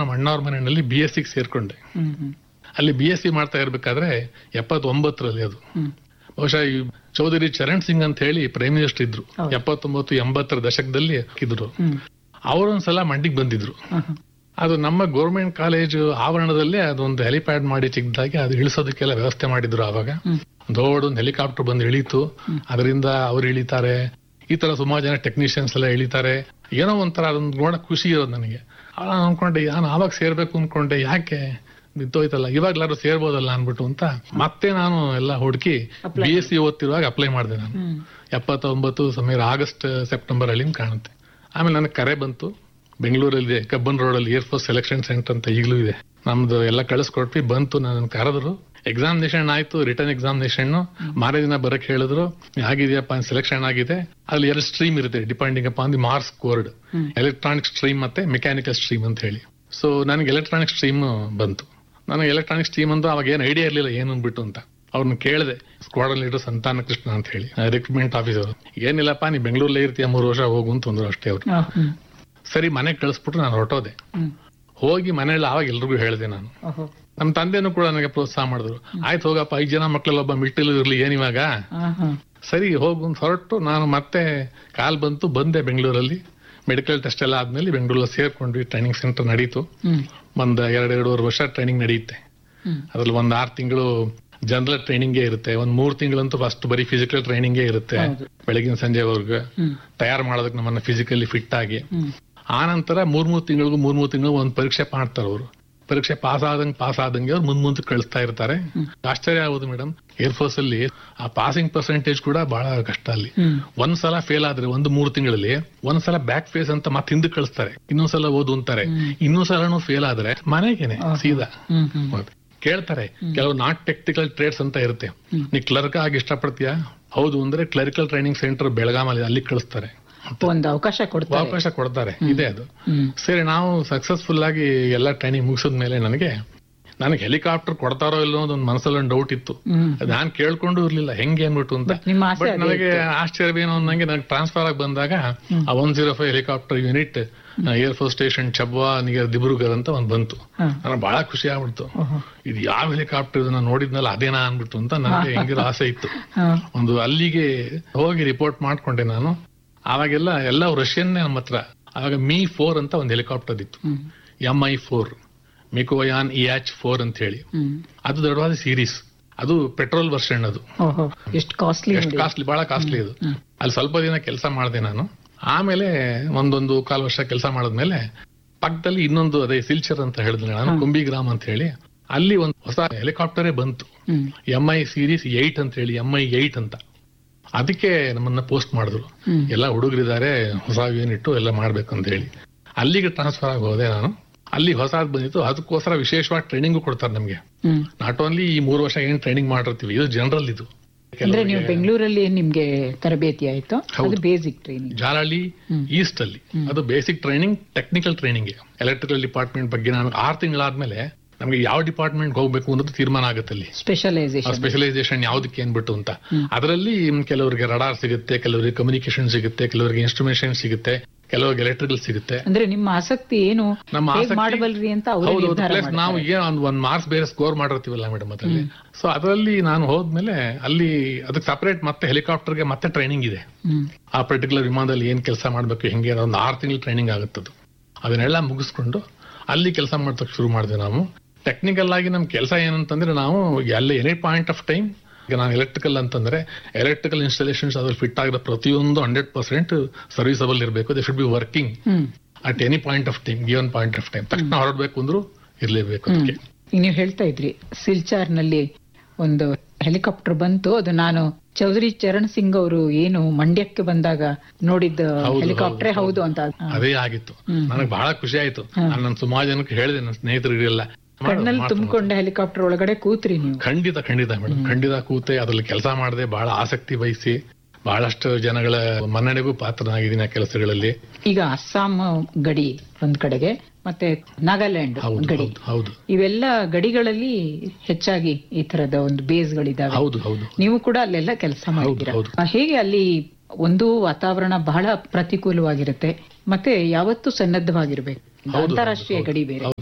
ನಮ್ಮ ಅಣ್ಣವ್ರ ಮನೆಯಲ್ಲಿ ಬಿ ಎಸ್ ಸಿಗೆ ಸೇರ್ಕೊಂಡೆ ಹ್ಮ್ ಹ್ಮ್ ಅಲ್ಲಿ ಬಿ ಎಸ್ ಸಿ ಮಾಡ್ತಾ ಇರ್ಬೇಕಾದ್ರೆ ಎಪ್ಪತ್ತೊಂಬತ್ತರಲ್ಲಿ ಅದು ಹ್ಮ್ ಬಹುಶಃ ಈ ಚೌಧರಿ ಚರಣ್ ಸಿಂಗ್ ಅಂತ ಹೇಳಿ ಪ್ರೈಮ್ ಮಿನಿಸ್ಟರ್ ಇದ್ರು ಹೌದು. ಎಪ್ಪತ್ತೊಂಬತ್ತು ಎಂಬತ್ತರ ದಶಕದಲ್ಲಿ ಇದ್ರು ಹ್ಮ್ ಅವರೊಂದ್ಸಲ ಮಂಡಿಗೆ ಬಂದಿದ್ರು ಹ್ಮ್ ಹ್ಮ್ ಅದು ನಮ್ಮ ಗೌರ್ಮೆಂಟ್ ಕಾಲೇಜು ಆವರಣದಲ್ಲೇ ಅದೊಂದು ಹೆಲಿಪ್ಯಾಡ್ ಮಾಡಿ ಚಿಕ್ಕದಾಗಿ ಅದು ಇಳಿಸೋದಕ್ಕೆಲ್ಲ ವ್ಯವಸ್ಥೆ ಮಾಡಿದ್ರು ಆವಾಗ ಹ್ಮ್. ದೊಡ್ಡ ಒಂದು ಹೆಲಿಕಾಪ್ಟರ್ ಬಂದು ಇಳೀತು ಅದರಿಂದ ಅವ್ರು ಇಳಿತಾರೆ ಈ ತರ ಸುಮಾರು ಜನ ಟೆಕ್ನಿಷಿಯನ್ಸ್ ಎಲ್ಲ ಇಳಿತಾರೆ ಏನೋ ಒಂಥರ ಅದೊಂದು ನೋಡಕ್ ಖುಷಿ ಇರೋದು ನನಗೆ ಆಗ ನಾನ್ ಅನ್ಕೊಂಡೆ ನಾನು ಆವಾಗ ಸೇರ್ಬೇಕು ಅನ್ಕೊಂಡೆ ಯಾಕೆ ನಿಂತೋಯ್ತಲ್ಲ ಇವಾಗ್ಲಾರು ಸೇರ್ಬೋದಲ್ಲ ಅನ್ಬಿಟ್ಟು ಅಂತ ಮತ್ತೆ ನಾನು ಎಲ್ಲ ಹುಡುಕಿ ಬಿ ಎಸ್ ಸಿ ಓದ್ತಿರುವಾಗ ಅಪ್ಲೈ ಮಾಡಿದೆ ನಾನು ಹ್ಮ್ ಎಪ್ಪತ್ತೊಂಬತ್ತು ಸಮೀರ ಆಗಸ್ಟ್ ಸೆಪ್ಟೆಂಬರ್ ಅಲ್ಲಿ ಕಾಣುತ್ತೆ ಆಮೇಲೆ ನನಗೆ ಕರೆ ಬಂತು ಬೆಂಗಳೂರಲ್ಲಿ ಕಬ್ಬನ್ ರೋಡ್ ಅಲ್ಲಿ ಏರ್ಫೋರ್ಸ್ ಸೆಲೆಕ್ಷನ್ ಸೆಂಟರ್ ಅಂತ ಈಗಲೂ ಇದೆ ನಮ್ದು ಎಲ್ಲ ಕಳಿಸ್ಕೊಟ್ವಿ ಬಂತು ನನ್ನ ಕರೆದ್ರು ಎಕ್ಸಾಮಿನೇಷನ್ ಆಯ್ತು ರಿಟರ್ನ್ ಎಕ್ಸಾಮಿನೇಷನ್ ಮಾರೇ ದಿನ ಬರಕ್ ಹೇಳಿದ್ರು ಆಗಿದೆಯಪ್ಪ ಸೆಲೆಕ್ಷನ್ ಆಗಿದೆ ಅಲ್ಲಿ ಎರಡು ಸ್ಟ್ರೀಮ್ ಇರುತ್ತೆ depending upon the marks scored hmm. Electronic stream ಮತ್ತೆ ಮೆಕ್ಯಾನಿಕಲ್ ಸ್ಟ್ರೀಮ್ ಅಂತ ಹೇಳಿ ಸೊ ನನಗೆ ಎಲೆಕ್ಟ್ರಾನಿಕ್ ಸ್ಟ್ರೀಮ್ ಬಂತು ನನಗೆ ಎಲೆಕ್ಟ್ರಾನಿಕ್ ಸ್ಟ್ರೀಮ್ ಅಂತ ಅವಾಗ ಏನು ಐಡಿಯಾ ಇರಲಿಲ್ಲ ಏನು ಅಂದ್ಬಿಟ್ಟು ಅಂತ ಅವ್ರನ್ನ ಕೇಳಿದೆ ಸ್ಕ್ವಾಡನ್ ಲೀಡರ್ ಸಂತಾನ ಕೃಷ್ಣ ಅಂತ ಹೇಳಿ ರಿಕ್ರೂಟ್ಮೆಂಟ್ ಆಫೀಸರ್ ಏನಿಲ್ಲಪ್ಪ ನೀ ಬೆಂಗಳೂರಲ್ಲೇ ಇರ್ತೀಯ ಮೂರು ವರ್ಷ ಹೋಗು ಅಂತಂದ್ರು ಅಷ್ಟೇ ಅವ್ರು ಆ, ಹ್ಮ್ ಸರಿ ಮನೆಗೆ ಕಳಿಸ್ಬಿಟ್ಟು ನಾನು ಹೊರಟೋದೆ ಹ್ಮ್ ಹೋಗಿ ಮನೇಲಿ ಆವಾಗ ಎಲ್ರಿಗೂ ಹೇಳಿದೆ ನಾನು ಓಹೋ ನಮ್ಮ ತಂದೆನೂ ಕೂಡ ನನಗೆ ಪ್ರೋತ್ಸಾಹ ಮಾಡಿದ್ರು ಆಯ್ತು ಹೋಗಪ್ಪ ಐದು ಜನ ಮಕ್ಕಳೆಲ್ಲ ಒಬ್ಬ ಮಿಟ್ಟಿಲ್ ಇರ್ಲಿ ಏನಿವಾಗ ಆ, ಹಾ ಸರಿ ಹೋಗು ಅಂತ ಹೊರಟು ನಾನು ಮತ್ತೆ ಕಾಲ್ ಬಂತು ಬಂದೆ ಬೆಂಗಳೂರಲ್ಲಿ ಮೆಡಿಕಲ್ ಟೆಸ್ಟ್ ಎಲ್ಲ ಆದ್ಮೇಲೆ ಬೆಂಗಳೂರಲ್ಲಿ ಸೇರ್ಕೊಂಡ್ವಿ ಟ್ರೈನಿಂಗ್ ಸೆಂಟರ್ ನಡೀತು ಹ್ಮ್ ಒಂದ್ ಎರಡ್ ಎರಡೂವರೆ ವರ್ಷ ಟ್ರೈನಿಂಗ್ ನಡೆಯುತ್ತೆ ಹ್ಮ್ ಅದ್ರಲ್ಲಿ ಒಂದ್ ಆರು ತಿಂಗಳು ಜನರಲ್ ಟ್ರೈನಿಂಗ್ ಇರುತ್ತೆ ಒಂದ್ ಮೂರ್ ತಿಂಗಳಂತೂ ಫಸ್ಟ್ ಬರೀ ಫಿಸಿಕಲ್ ಟ್ರೈನಿಂಗ್ ಇರುತ್ತೆ ಹೌದು. ಬೆಳಗಿನ ಸಂಜೆವರೆಗೂ ಹ್ಮ್ ತಯಾರು ಮಾಡೋದಕ್ಕೆ ನಮ್ಮನ್ನ ಫಿಸಿಕಲಿ ಫಿಟ್ ಆಗಿ ಹ್ಮ್ ಆ ನಂತರ ಮೂರ್ ಮೂರ್ ತಿಂಗಳಿಗೂ ಮೂರ್ ಮೂರ್ ತಿಂಗಳು ಒಂದ್ ಪರೀಕ್ಷೆ ಮಾಡ್ತಾರೆ ಅವರು ಪರೀಕ್ಷೆ ಪಾಸ್ ಆದಂಗೆ ಪಾಸ್ ಆದಂಗೆ ಅವ್ರು ಮುಂದ್ ಮುಂದೆ ಕಳಿಸ್ತಾ ಇರ್ತಾರೆ ಆಶ್ಚರ್ಯ ಆಗೋದು ಮೇಡಮ್ ಏರ್ಫೋರ್ಸ್ ಅಲ್ಲಿ ಆ ಪಾಸಿಂಗ್ ಪರ್ಸೆಂಟೇಜ್ ಕೂಡ ಬಹಳ ಕಷ್ಟ ಅಲ್ಲಿ ಹ್ಮ್ ಒಂದ್ ಸಲ ಫೇಲ್ ಆದ್ರೆ ಒಂದು ಮೂರು ತಿಂಗಳಲ್ಲಿ ಒಂದ್ ಸಲ ಬ್ಯಾಕ್ ಫೇಸ್ ಅಂತ ಮತ್ತೆ ಹಿಂದಕ್ಕೆ ಕಳಿಸ್ತಾರೆ ಇನ್ನೊಂದ್ಸಲ ಓದು ಅಂತಾರೆ ಇನ್ನೊಂದ್ ಸಲನು ಫೇಲ್ ಆದ್ರೆ ಮನೆಗೇನೆ ಸೀದಾ ಹ್ಮ್ ಹ್ಮ್ ಮತ್ತೆ ಕೇಳ್ತಾರೆ ಕೆಲವು ನಾಟ್ ಟೆಕ್ನಿಕಲ್ ಟ್ರೇಡ್ಸ್ ಅಂತ ಇರುತ್ತೆ ನೀ ಕ್ಲರ್ಕ್ ಆಗಿ ಇಷ್ಟಪಡ್ತೀಯಾ ಹೌದು ಅಂದ್ರೆ ಕ್ಲರಿಕಲ್ ಟ್ರೈನಿಂಗ್ ಸೆಂಟರ್ ಬೆಳಗಾಮಲ್ಲಿ ಅಲ್ಲಿ ಕಳಿಸ್ತಾರೆ ಒಂದು ಅವಕಾಶ ಕೊಡ್ತಾರೆ ಅವಕಾಶ ಕೊಡ್ತಾರೆ ಇದೆ ಅದು ಹ್ಮ್ ಸರಿ ನಾವು ಸಕ್ಸಸ್ಫುಲ್ ಆಗಿ ಎಲ್ಲ ಟ್ರೈನಿಂಗ್ ಮುಗಿಸಿದ ಮೇಲೆ ನನಗೆ ನನಗೆ ಹೆಲಿಕಾಪ್ಟರ್ ಕೊಡ್ತಾರೋ ಇಲ್ಲೋ ಅನ್ನೋದು ಒಂದು ಮನಸ್ಸಲ್ಲಿ ಒಂದು ಡೌಟ್ ಇತ್ತು ಹ್ಮ್ ಅದ್ ನಾನ್ ಕೇಳ್ಕೊಂಡು ಇರ್ಲಿಲ್ಲ ಹೆಂಗೆ ಅನ್ಬಿಟ್ಟು ಅಂತ ನಿಮ್ಮ ಆಸೆ ಬಟ್ ಅದೇ ನನಗೆ ಆಶ್ಚರ್ಯವೇನು ಅನ್ನಂಗೆ ನನಗೆ ಟ್ರಾನ್ಸ್ಫರ್ ಆಗಿ ಬಂದಾಗ ಆ one zero five helicopter unit air force station Chabua near Dibrugarh ಅಂತ ಒಂದ್ ಬಂತು ಹಾ. ನನಗೆ ಬಹಳ ಖುಷಿ ಆಗ್ಬಿಡ್ತು ಓಹೋ. ಇದು ಯಾವ ಹೆಲಿಕಾಪ್ಟರ್ ಇದನ್ನ ನೋಡಿದ್ನಲ್ಲ ಅದೇನಾ ಅನ್ಬಿಟ್ಟು ಅಂತ ನನಗೆ ಹೆಂಗಿರೋ ಆಸೆ ಇತ್ತು ಹಾ ಒಂದು ಅಲ್ಲಿಗೆ ಹೋಗಿ ರಿಪೋರ್ಟ್ ಮಾಡ್ಕೊಂಡೆ ನಾನು ಆವಾಗೆಲ್ಲ ಎಲ್ಲ ರಷ್ಯನ್ನೇ ನಮ್ಮ ಹತ್ರ ಆವಾಗ ಮೀ ಫೋರ್ ಅಂತ ಒಂದು ಹೆಲಿಕಾಪ್ಟರ್ ಇತ್ತು ಹ್ಮ್ ಎಂ ಐ ಫೋರ್ ಮಿಕೋಯಾನ್ ಇಯಾಚ್ ಫೋರ್ ಅಂತ ಹೇಳಿ ಹ್ಮ್ ಅದು ದೊಡ್ಡವಾದ ಸೀರೀಸ್ ಅದು ಪೆಟ್ರೋಲ್ ವರ್ಷನ್ ಅದು ಓಹೋ ಎಷ್ಟು ಕಾಸ್ಟ್ಲಿ ಎಷ್ಟು ಕಾಸ್ಟ್ಲಿ ಬಹಳ ಕಾಸ್ಟ್ಲಿ ಇದು ಅಲ್ಲಿ ಸ್ವಲ್ಪ ದಿನ ಕೆಲಸ ಮಾಡಿದೆ ನಾನು ಆಮೇಲೆ ಒಂದೊಂದು ಕಾಲು ವರ್ಷ ಕೆಲಸ ಮಾಡಿದ್ಮೇಲೆ ಪಕ್ಕದಲ್ಲಿ ಇನ್ನೊಂದು ಅದೇ ಸಿಲ್ಚರ್ ಅಂತ ಹೇಳಿದ್ರೆ ನಾನು ಕುಂಬಿಗ್ರಾಮ್ ಅಂತ ಹೇಳಿ ಅಲ್ಲಿ ಒಂದು ಹೊಸ ಹೆಲಿಕಾಪ್ಟರೇ ಬಂತು ಹ್ಮ್ ಎಂ ಐ ಸೀರೀಸ್ ಏಟ್ ಅಂತ ಹೇಳಿ ಎಂ ಐ ಏಟ್ ಅಂತ ಅದಕ್ಕೆ ನಮ್ಮನ್ನ ಪೋಸ್ಟ್ ಮಾಡಿದ್ರು ಹ್ಮ್. ಎಲ್ಲ ಹುಡುಗರಿದ್ದಾರೆ ಹೊಸ ಯೂನಿಟ್ ಎಲ್ಲ ಮಾಡ್ಬೇಕು ಅಂತ ಹೇಳಿ ಅಲ್ಲಿಗೆ ಟ್ರಾನ್ಸ್ಫರ್ ಆಗಿ ಹೋದೆ ನಾನು ಅಲ್ಲಿ ಹೊಸದ್ ಬಂದಿತ್ತು ಅದಕ್ಕೋಸ್ಕರ ವಿಶೇಷವಾಗಿ ಟ್ರೈನಿಂಗ್ ಕೊಡ್ತಾರೆ ನಮಗೆ ಹ್ಮ್ ನಾಟ್ ಓನ್ಲಿ ಈ ಮೂರು ವರ್ಷ ಏನ್ ಟ್ರೈನಿಂಗ್ ಮಾಡಿರ್ತೀವಿ ಇದು ಜನರಲ್ ಇದು ಅಂದ್ರೆ ನೀವು ಬೆಂಗಳೂರಲ್ಲಿ ಏನ್ ನಿಮ್ಗೆ ತರಬೇತಿ ಆಯ್ತು ಅದು ಹೌದು. ಬೇಸಿಕ್ ಟ್ರೈನಿಂಗ್ ಜಾಲಹಳ್ಳಿ ಈಸ್ಟ್ ಅಲ್ಲಿ ಅದು basic training technical training electrical department ಬಗ್ಗೆ ನಾನು ಆರು ತಿಂಗಳಾದ್ಮೇಲೆ ನಮಗೆ ಯಾವ ಡಿಪಾರ್ಟ್ಮೆಂಟ್ ಹೋಗ್ಬೇಕು ಅನ್ನೋದು ತೀರ್ಮಾನ ಆಗುತ್ತೆ ಅಲ್ಲಿ ಸ್ಪೆಷಲೈಸೇಷನ್ ಸ್ಪೆಷಲೈಸೇಷನ್ ಯಾವ್ದಕ್ಕೆ ಏನ್ಬಿಟ್ಟು ಅಂತ ಅದರಲ್ಲಿ ಕೆಲವರಿಗೆ ರಡಾರ್ ಸಿಗುತ್ತೆ ಕೆಲವರಿಗೆ ಕಮ್ಯುನಿಕೇಶನ್ ಸಿಗುತ್ತೆ ಕೆಲವರಿಗೆ ಇನ್ಸ್ಟ್ರುಮೇಷನ್ ಸಿಗುತ್ತೆ ಕೆಲವರಿಗೆ ಎಲೆಕ್ಟ್ರಿಕಲ್ ಸಿಗುತ್ತೆ ಅಂದ್ರೆ ನಿಮ್ಮ ಆಸಕ್ತಿ ಏನು ನಮ್ಮ ಹೇಗ್ ಆಸಕ್ತಿ- ಮಾಡಬಲ್ರಿ ಅಂತ ಅವರೇ ಹೌದು ನಿರ್ಧಾರ ಪ್ಲಸ್ ನಾವು ಮಾಡ್ತಾರೆ. ಏನು ಒಂದ್ ಒಂದ್ ಮಾರ್ಕ್ಸ್ ಬೇರೆ ಸ್ಕೋರ್ ಮಾಡಿರ್ತೀವಲ್ಲ ಮೇಡಮ್ ಅದರಲ್ಲಿ ಸೊ ಅದರಲ್ಲಿ ನಾನು ಹೋದ್ಮೇಲೆ ಅಲ್ಲಿ ಅದಕ್ಕೆ ಸಪರೇಟ್ ಮತ್ತೆ ಹೆಲಿಕಾಪ್ಟರ್ಗೆ ಮತ್ತೆ ಟ್ರೈನಿಂಗ್ ಇದೆ ಹ್ಮ್ ಆ ಪರ್ಟಿಕ್ಯುಲರ್ ವಿಮಾನದಲ್ಲಿ ಏನ್ ಕೆಲಸ ಮಾಡ್ಬೇಕು ಹೆಂಗೆ ಅನ್ನೋ ಒಂದು ಆರು ತಿಂಗಳು ಟ್ರೈನಿಂಗ್ ಆಗುತ್ತದು ಅದನ್ನೆಲ್ಲ ಮುಗಿಸ್ಕೊಂಡು ಅಲ್ಲಿ ಕೆಲಸ ಮಾಡ್ತಕ್ಕೆ ಶುರು ಮಾಡಿದೆ ನಾವು ಟೆಕ್ನಿಕಲ್ ಆಗಿ ನಮ್ ಕೆಲಸ ಏನಂತಂದ್ರೆ ನಾವು ಅಲ್ಲಿ ಎನಿ ಪಾಯಿಂಟ್ ಆಫ್ ಟೈಮ್ ಈಗ ನಾನು ಎಲೆಕ್ಟ್ರಿಕಲ್ ಅಂತಂದ್ರೆ ಎಲೆಕ್ಟ್ರಿಕಲ್ ಇನ್ಸ್ಟಾಲೇಷನ್ಸ್ ಅದ್ರಲ್ಲಿ ಫಿಟ್ ಆಗಿರೋ ಪ್ರತಿಯೊಂದು ಹಂಡ್ರೆಡ್ ಪರ್ಸೆಂಟ್ ಸರ್ವಿಸಬಲ್ ಇರಬೇಕು they should be working hmm at any point of time given point of time ತಕ್ಷಣ ಹೊರಡ್ಬೇಕು ಅಂದ್ರೂ ಇರ್ಲೇಬೇಕು ಅದಕ್ಕೆ ಈಗ ನೀವು ಹೇಳ್ತಾ ಇದ್ರಿ ಸಿಲ್ಚಾರ್ ನಲ್ಲಿ ಒಂದು ಹೆಲಿಕಾಪ್ಟರ್ ಬಂತು ಅದು ನಾನು ಚೌಧರಿ ಚರಣ್ ಸಿಂಗ್ ಅವರು ಏನು ಮಂಡ್ಯಕ್ಕೆ ಬಂದಾಗ ನೋಡಿದ್ದ ಹೌದು, ಹೆಲಿಕಾಪ್ಟರೇ ಹೌದು, ಹೌದು ಅಂತ ಅದೇ ಆಗಿತ್ತು ನನಗೆ ಬಹಳ ಖುಷಿ ಆಯ್ತು ನಾನು ಸುಮಾರು ಜನಕ್ಕೆ ಹೇಳಿದೆ ನನ್ನ ಸ್ನೇಹಿತರಿಗೆಲ್ಲ ಮಾಡು, ಕಣ್ಣಲ್ಲಿ ಮಾಡು, ತುಂಬಿಕೊಂಡ ಹೆಲಿಕಾಪ್ಟರ್ ಒಳಗಡೆ ಕೂತ್ರಿ ನೀವು ಖಂಡಿತ ಖಂಡಿತ ಮೇಡಮ್ ಖಂಡಿತ ಕೂತೆ ಅದ್ರಲ್ಲಿ ಕೆಲಸ ಮಾಡದೆ ಬಹಳ ಆಸಕ್ತಿ ವಹಿಸಿ ಬಹಳಷ್ಟು ಜನಗಳ ಮನ್ನಣೆಗೂ ಪಾತ್ರನಾಗಿದ್ದೀನಿ ಆ ಕೆಲಸಗಳಲ್ಲಿ ಈಗ ಅಸ್ಸಾಂ ಗಡಿ ಒಂದ್ ಕಡೆಗೆ ಮತ್ತೆ ನಾಗಾಲ್ಯಾಂಡ್ ಹೌದು ಗಡಿ ಹೌದು ಹೌದು ಇವೆಲ್ಲ ಗಡಿಗಳಲ್ಲಿ ಹೆಚ್ಚಾಗಿ ಈ ತರದ ಒಂದು ಬೇಸ್ಗಳಿದಾವೆ ಹೌದು ಹೌದು ನೀವು ಕೂಡ ಅಲ್ಲೆಲ್ಲ ಕೆಲಸ ಮಾಡಿದ್ದೀರಾ ಹೌದು. ಆ, ಹೇಗೆ ಅಲ್ಲಿ ಒಂದು ವಾತಾವರಣ ಬಹಳ ಪ್ರತಿಕೂಲವಾಗಿರುತ್ತೆ ಮತ್ತೆ ಯಾವತ್ತೂ ಸನ್ನದ್ಧವಾಗಿರ್ಬೇಕು ಹೌದು, ಅಂತಾರಾಷ್ಟ್ರೀಯ ಹೌದು, ಗಡಿ ಬೇರೆ ಹೌದು.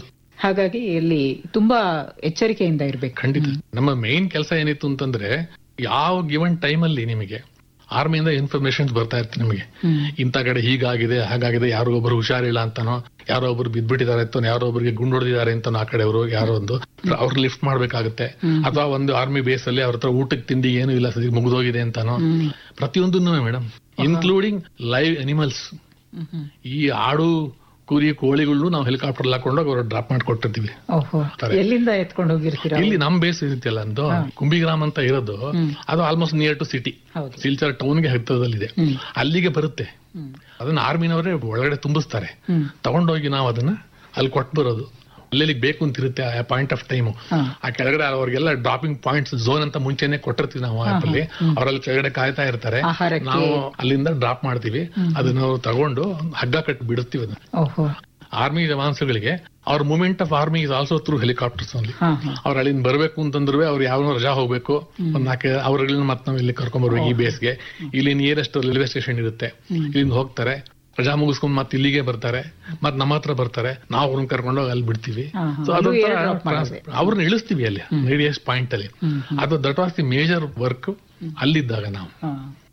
ಹಾಗಾಗಿ ಇಲ್ಲಿ ತುಂಬಾ ಎಚ್ಚರಿಕೆಯಿಂದ ಇರ್ಬೇಕು ಖಂಡಿತ ನಮ್ಮ ಮೇನ್ ಕೆಲಸ ಏನಿತ್ತು ಅಂತಂದ್ರೆ ಯಾವ ಗಿವನ್ ಟೈಮ್ ಅಲ್ಲಿ ನಿಮಗೆ ಆರ್ಮಿಯಿಂದ ಇನ್ಫಾರ್ಮೇಶನ್ ಬರ್ತಾ ಇರ್ತೀನಿ ನಿಮಗೆ ಹ್ಮ್. ಇಂಥ ಕಡೆ ಹೀಗಾಗಿದೆ ಹಾಗಾಗಿದೆ ಯಾರೋ ಒಬ್ರು ಹುಷಾರಿಲ್ಲ ಅಂತಾನೋ ಯಾರೋ ಒಬ್ರು ಬಿದ್ಬಿಟ್ಟಿದ್ದಾರೆ ಅಂತಾನೋ ಯಾರೋ ಒಬ್ರಿಗೆ ಗುಂಡು ಹೊಡೆದಿದ್ದಾರೆ ಅಂತಾನೋ ಆ ಕಡೆಯವರು ಯಾರೋ ಒಂದು ಅವ್ರು ಲಿಫ್ಟ್ ಮಾಡ್ಬೇಕಾಗುತ್ತೆ ಅಥವಾ ಒಂದು ಆರ್ಮಿ ಬೇಸ್ ಅಲ್ಲಿ ಅವ್ರ ಹತ್ರ ಊಟಕ್ಕೆ ತಿಂಡಿ ಏನು ಇಲ್ಲ ಸರಿ ಮುಗಿದೋಗಿದೆ ಅಂತಾನೋ ಹ್ಮ್. ಪ್ರತಿಯೊಂದನ್ನು ಮೇಡಮ್ ಇನ್ಕ್ಲೂಡಿಂಗ್ ಲೈವ್ ಅನಿಮಲ್ಸ್ ಹ್ಮ್, ಹ್ಮ್. ಈ ಆಡು ಕುರಿ ಕೋಳಿಗಳನ್ನು ನಾವು ಹೆಲಿಕಾಪ್ಟರ್ ಹಾಕೊಂಡೋಗಿ ಅವ್ರು ಡ್ರಾಪ್ ಮಾಡಿಕೊಟ್ಟಿರ್ತೀವಿ ಓಹೋ ತಾರೆ. ಎಲ್ಲಿಂದ ಎತ್ಕೊಂಡು ಹೋಗಿರ್ತೀರಾ ಇಲ್ಲಿ ನಮ್ ಬೇಸ್ ಇರುತ್ತಲ್ಲ ಒಂದು ಕುಂಬಿಗ್ರಾಮ್ ಅಂತ ಇರೋದು ಹ್ಮ್. ಅದು ಆಲ್ಮೋಸ್ಟ್ ನಿಯರ್ ಟು ಸಿಟಿ ಹೌದು ಸಿಲ್ಚರ್ ಟೌನ್ಗೆ ಹತ್ತಿರದಲ್ಲಿದೆ ಹ್ಮ್. ಅಲ್ಲಿಗೆ ಬರುತ್ತೆ ಹ್ಮ್. ಅದನ್ನ ಆರ್ಮಿನವರೇ ಒಳಗಡೆ ತುಂಬಿಸ್ತಾರೆ ಹ್ಮ್. ತಗೊಂಡೋಗಿ ನಾವು ಅದನ್ನ ಅಲ್ಲಿ ಕೊಟ್ಟು ಬರೋದು ಅಲ್ಲೆಲ್ಲಿಗೆ ಬೇಕು ಅಂತ ಇರುತ್ತೆ ಆ ಪಾಯಿಂಟ್ ಆಫ್ ಟೈಮ್ ಹಾ. ಆ ಕೆಳಗಡೆ ಅವ್ರಿಗೆಲ್ಲ ಡ್ರಾಪಿಂಗ್ ಪಾಯಿಂಟ್ಸ್ ಝೋನ್ ಅಂತ ಮುಂಚೆನೆ ಕೊಟ್ಟಿರ್ತೀವಿ ನಾವು ಆಪ್ ಅಲ್ಲಿ ಅವರಲ್ಲಿ ಕೆಳಗಡೆ ಕಾಯ್ತಾ ಇರ್ತಾರೆ ಆಹಾರಕ್ಕೆ. ನಾವು ಅಲ್ಲಿಂದ ಡ್ರಾಪ್ ಮಾಡ್ತೀವಿ ಅದನ್ನ ನಾವು ತಗೊಂಡು ಹಗ್ಗ ಕಟ್ಟಿ ಬಿಡುತ್ತೀವಿ ಅದನ್ನ ಓಹೋ ಆರ್ಮಿ ಜವಾನ್ಸ್ಗಳಿಗೆ ಅವ್ರ movement of army is also through helicopters ಅಲ್ಲಿ ಹಾ ಹಾ ಅವ್ರು ಅಲ್ಲಿಂದ ಬರ್ಬೇಕು ಅಂತಂದ್ರು ಅವ್ರು ಯಾವ ರಜಾ ಹೋಗ್ಬೇಕು ಒಂದ್ ನಾಲ್ಕು ಅವ್ರಗಳನ್ನ ಮತ್ತೆ ನಾವು ಇಲ್ಲಿ ಕರ್ಕೊಂಡ್ ಬರ್ಬೇಕು ಈ ಬೇಸ್ಗೆ ಇಲ್ಲಿ ನಿಯರೆಸ್ಟ್ ರೈಲ್ವೆ ಸ್ಟೇಷನ್ ಇರುತ್ತೆ ಇಲ್ಲಿಂದ ಹೋಗ್ತಾರೆ ರಜಾ ಮುಗಿಸ್ಕೊಂಡ್ ಮತ್ತೆ ಇಲ್ಲಿಗೆ ಬರ್ತಾರೆ ಮತ್ ನಮ್ಮ ಹತ್ರ ಬರ್ತಾರೆ ನಾವು ಅವ್ರನ್ನ ಕರ್ಕೊಂಡು ಹೋಗಿ ಅಲ್ಲಿ ಬಿಡ್ತೀವಿ ಹಾ, ಹಾ. ಸೊ ಅಲ್ಲೂ ಅದೊಂಥರ air drop ಮಾಡೋದು. ಟ್ರಾನ್ಸ್- ಅವ್ರನ್ನ ಇಳಿಸ್ತೀವಿ ಅಲ್ಲಿ ರೇಡಿಯಸ್ ಪಾಯಿಂಟ್ ಅಲ್ಲಿ ಅದು that was the major work ಅಲ್ಲಿದ್ದಾಗ ನಾವು ಹಾ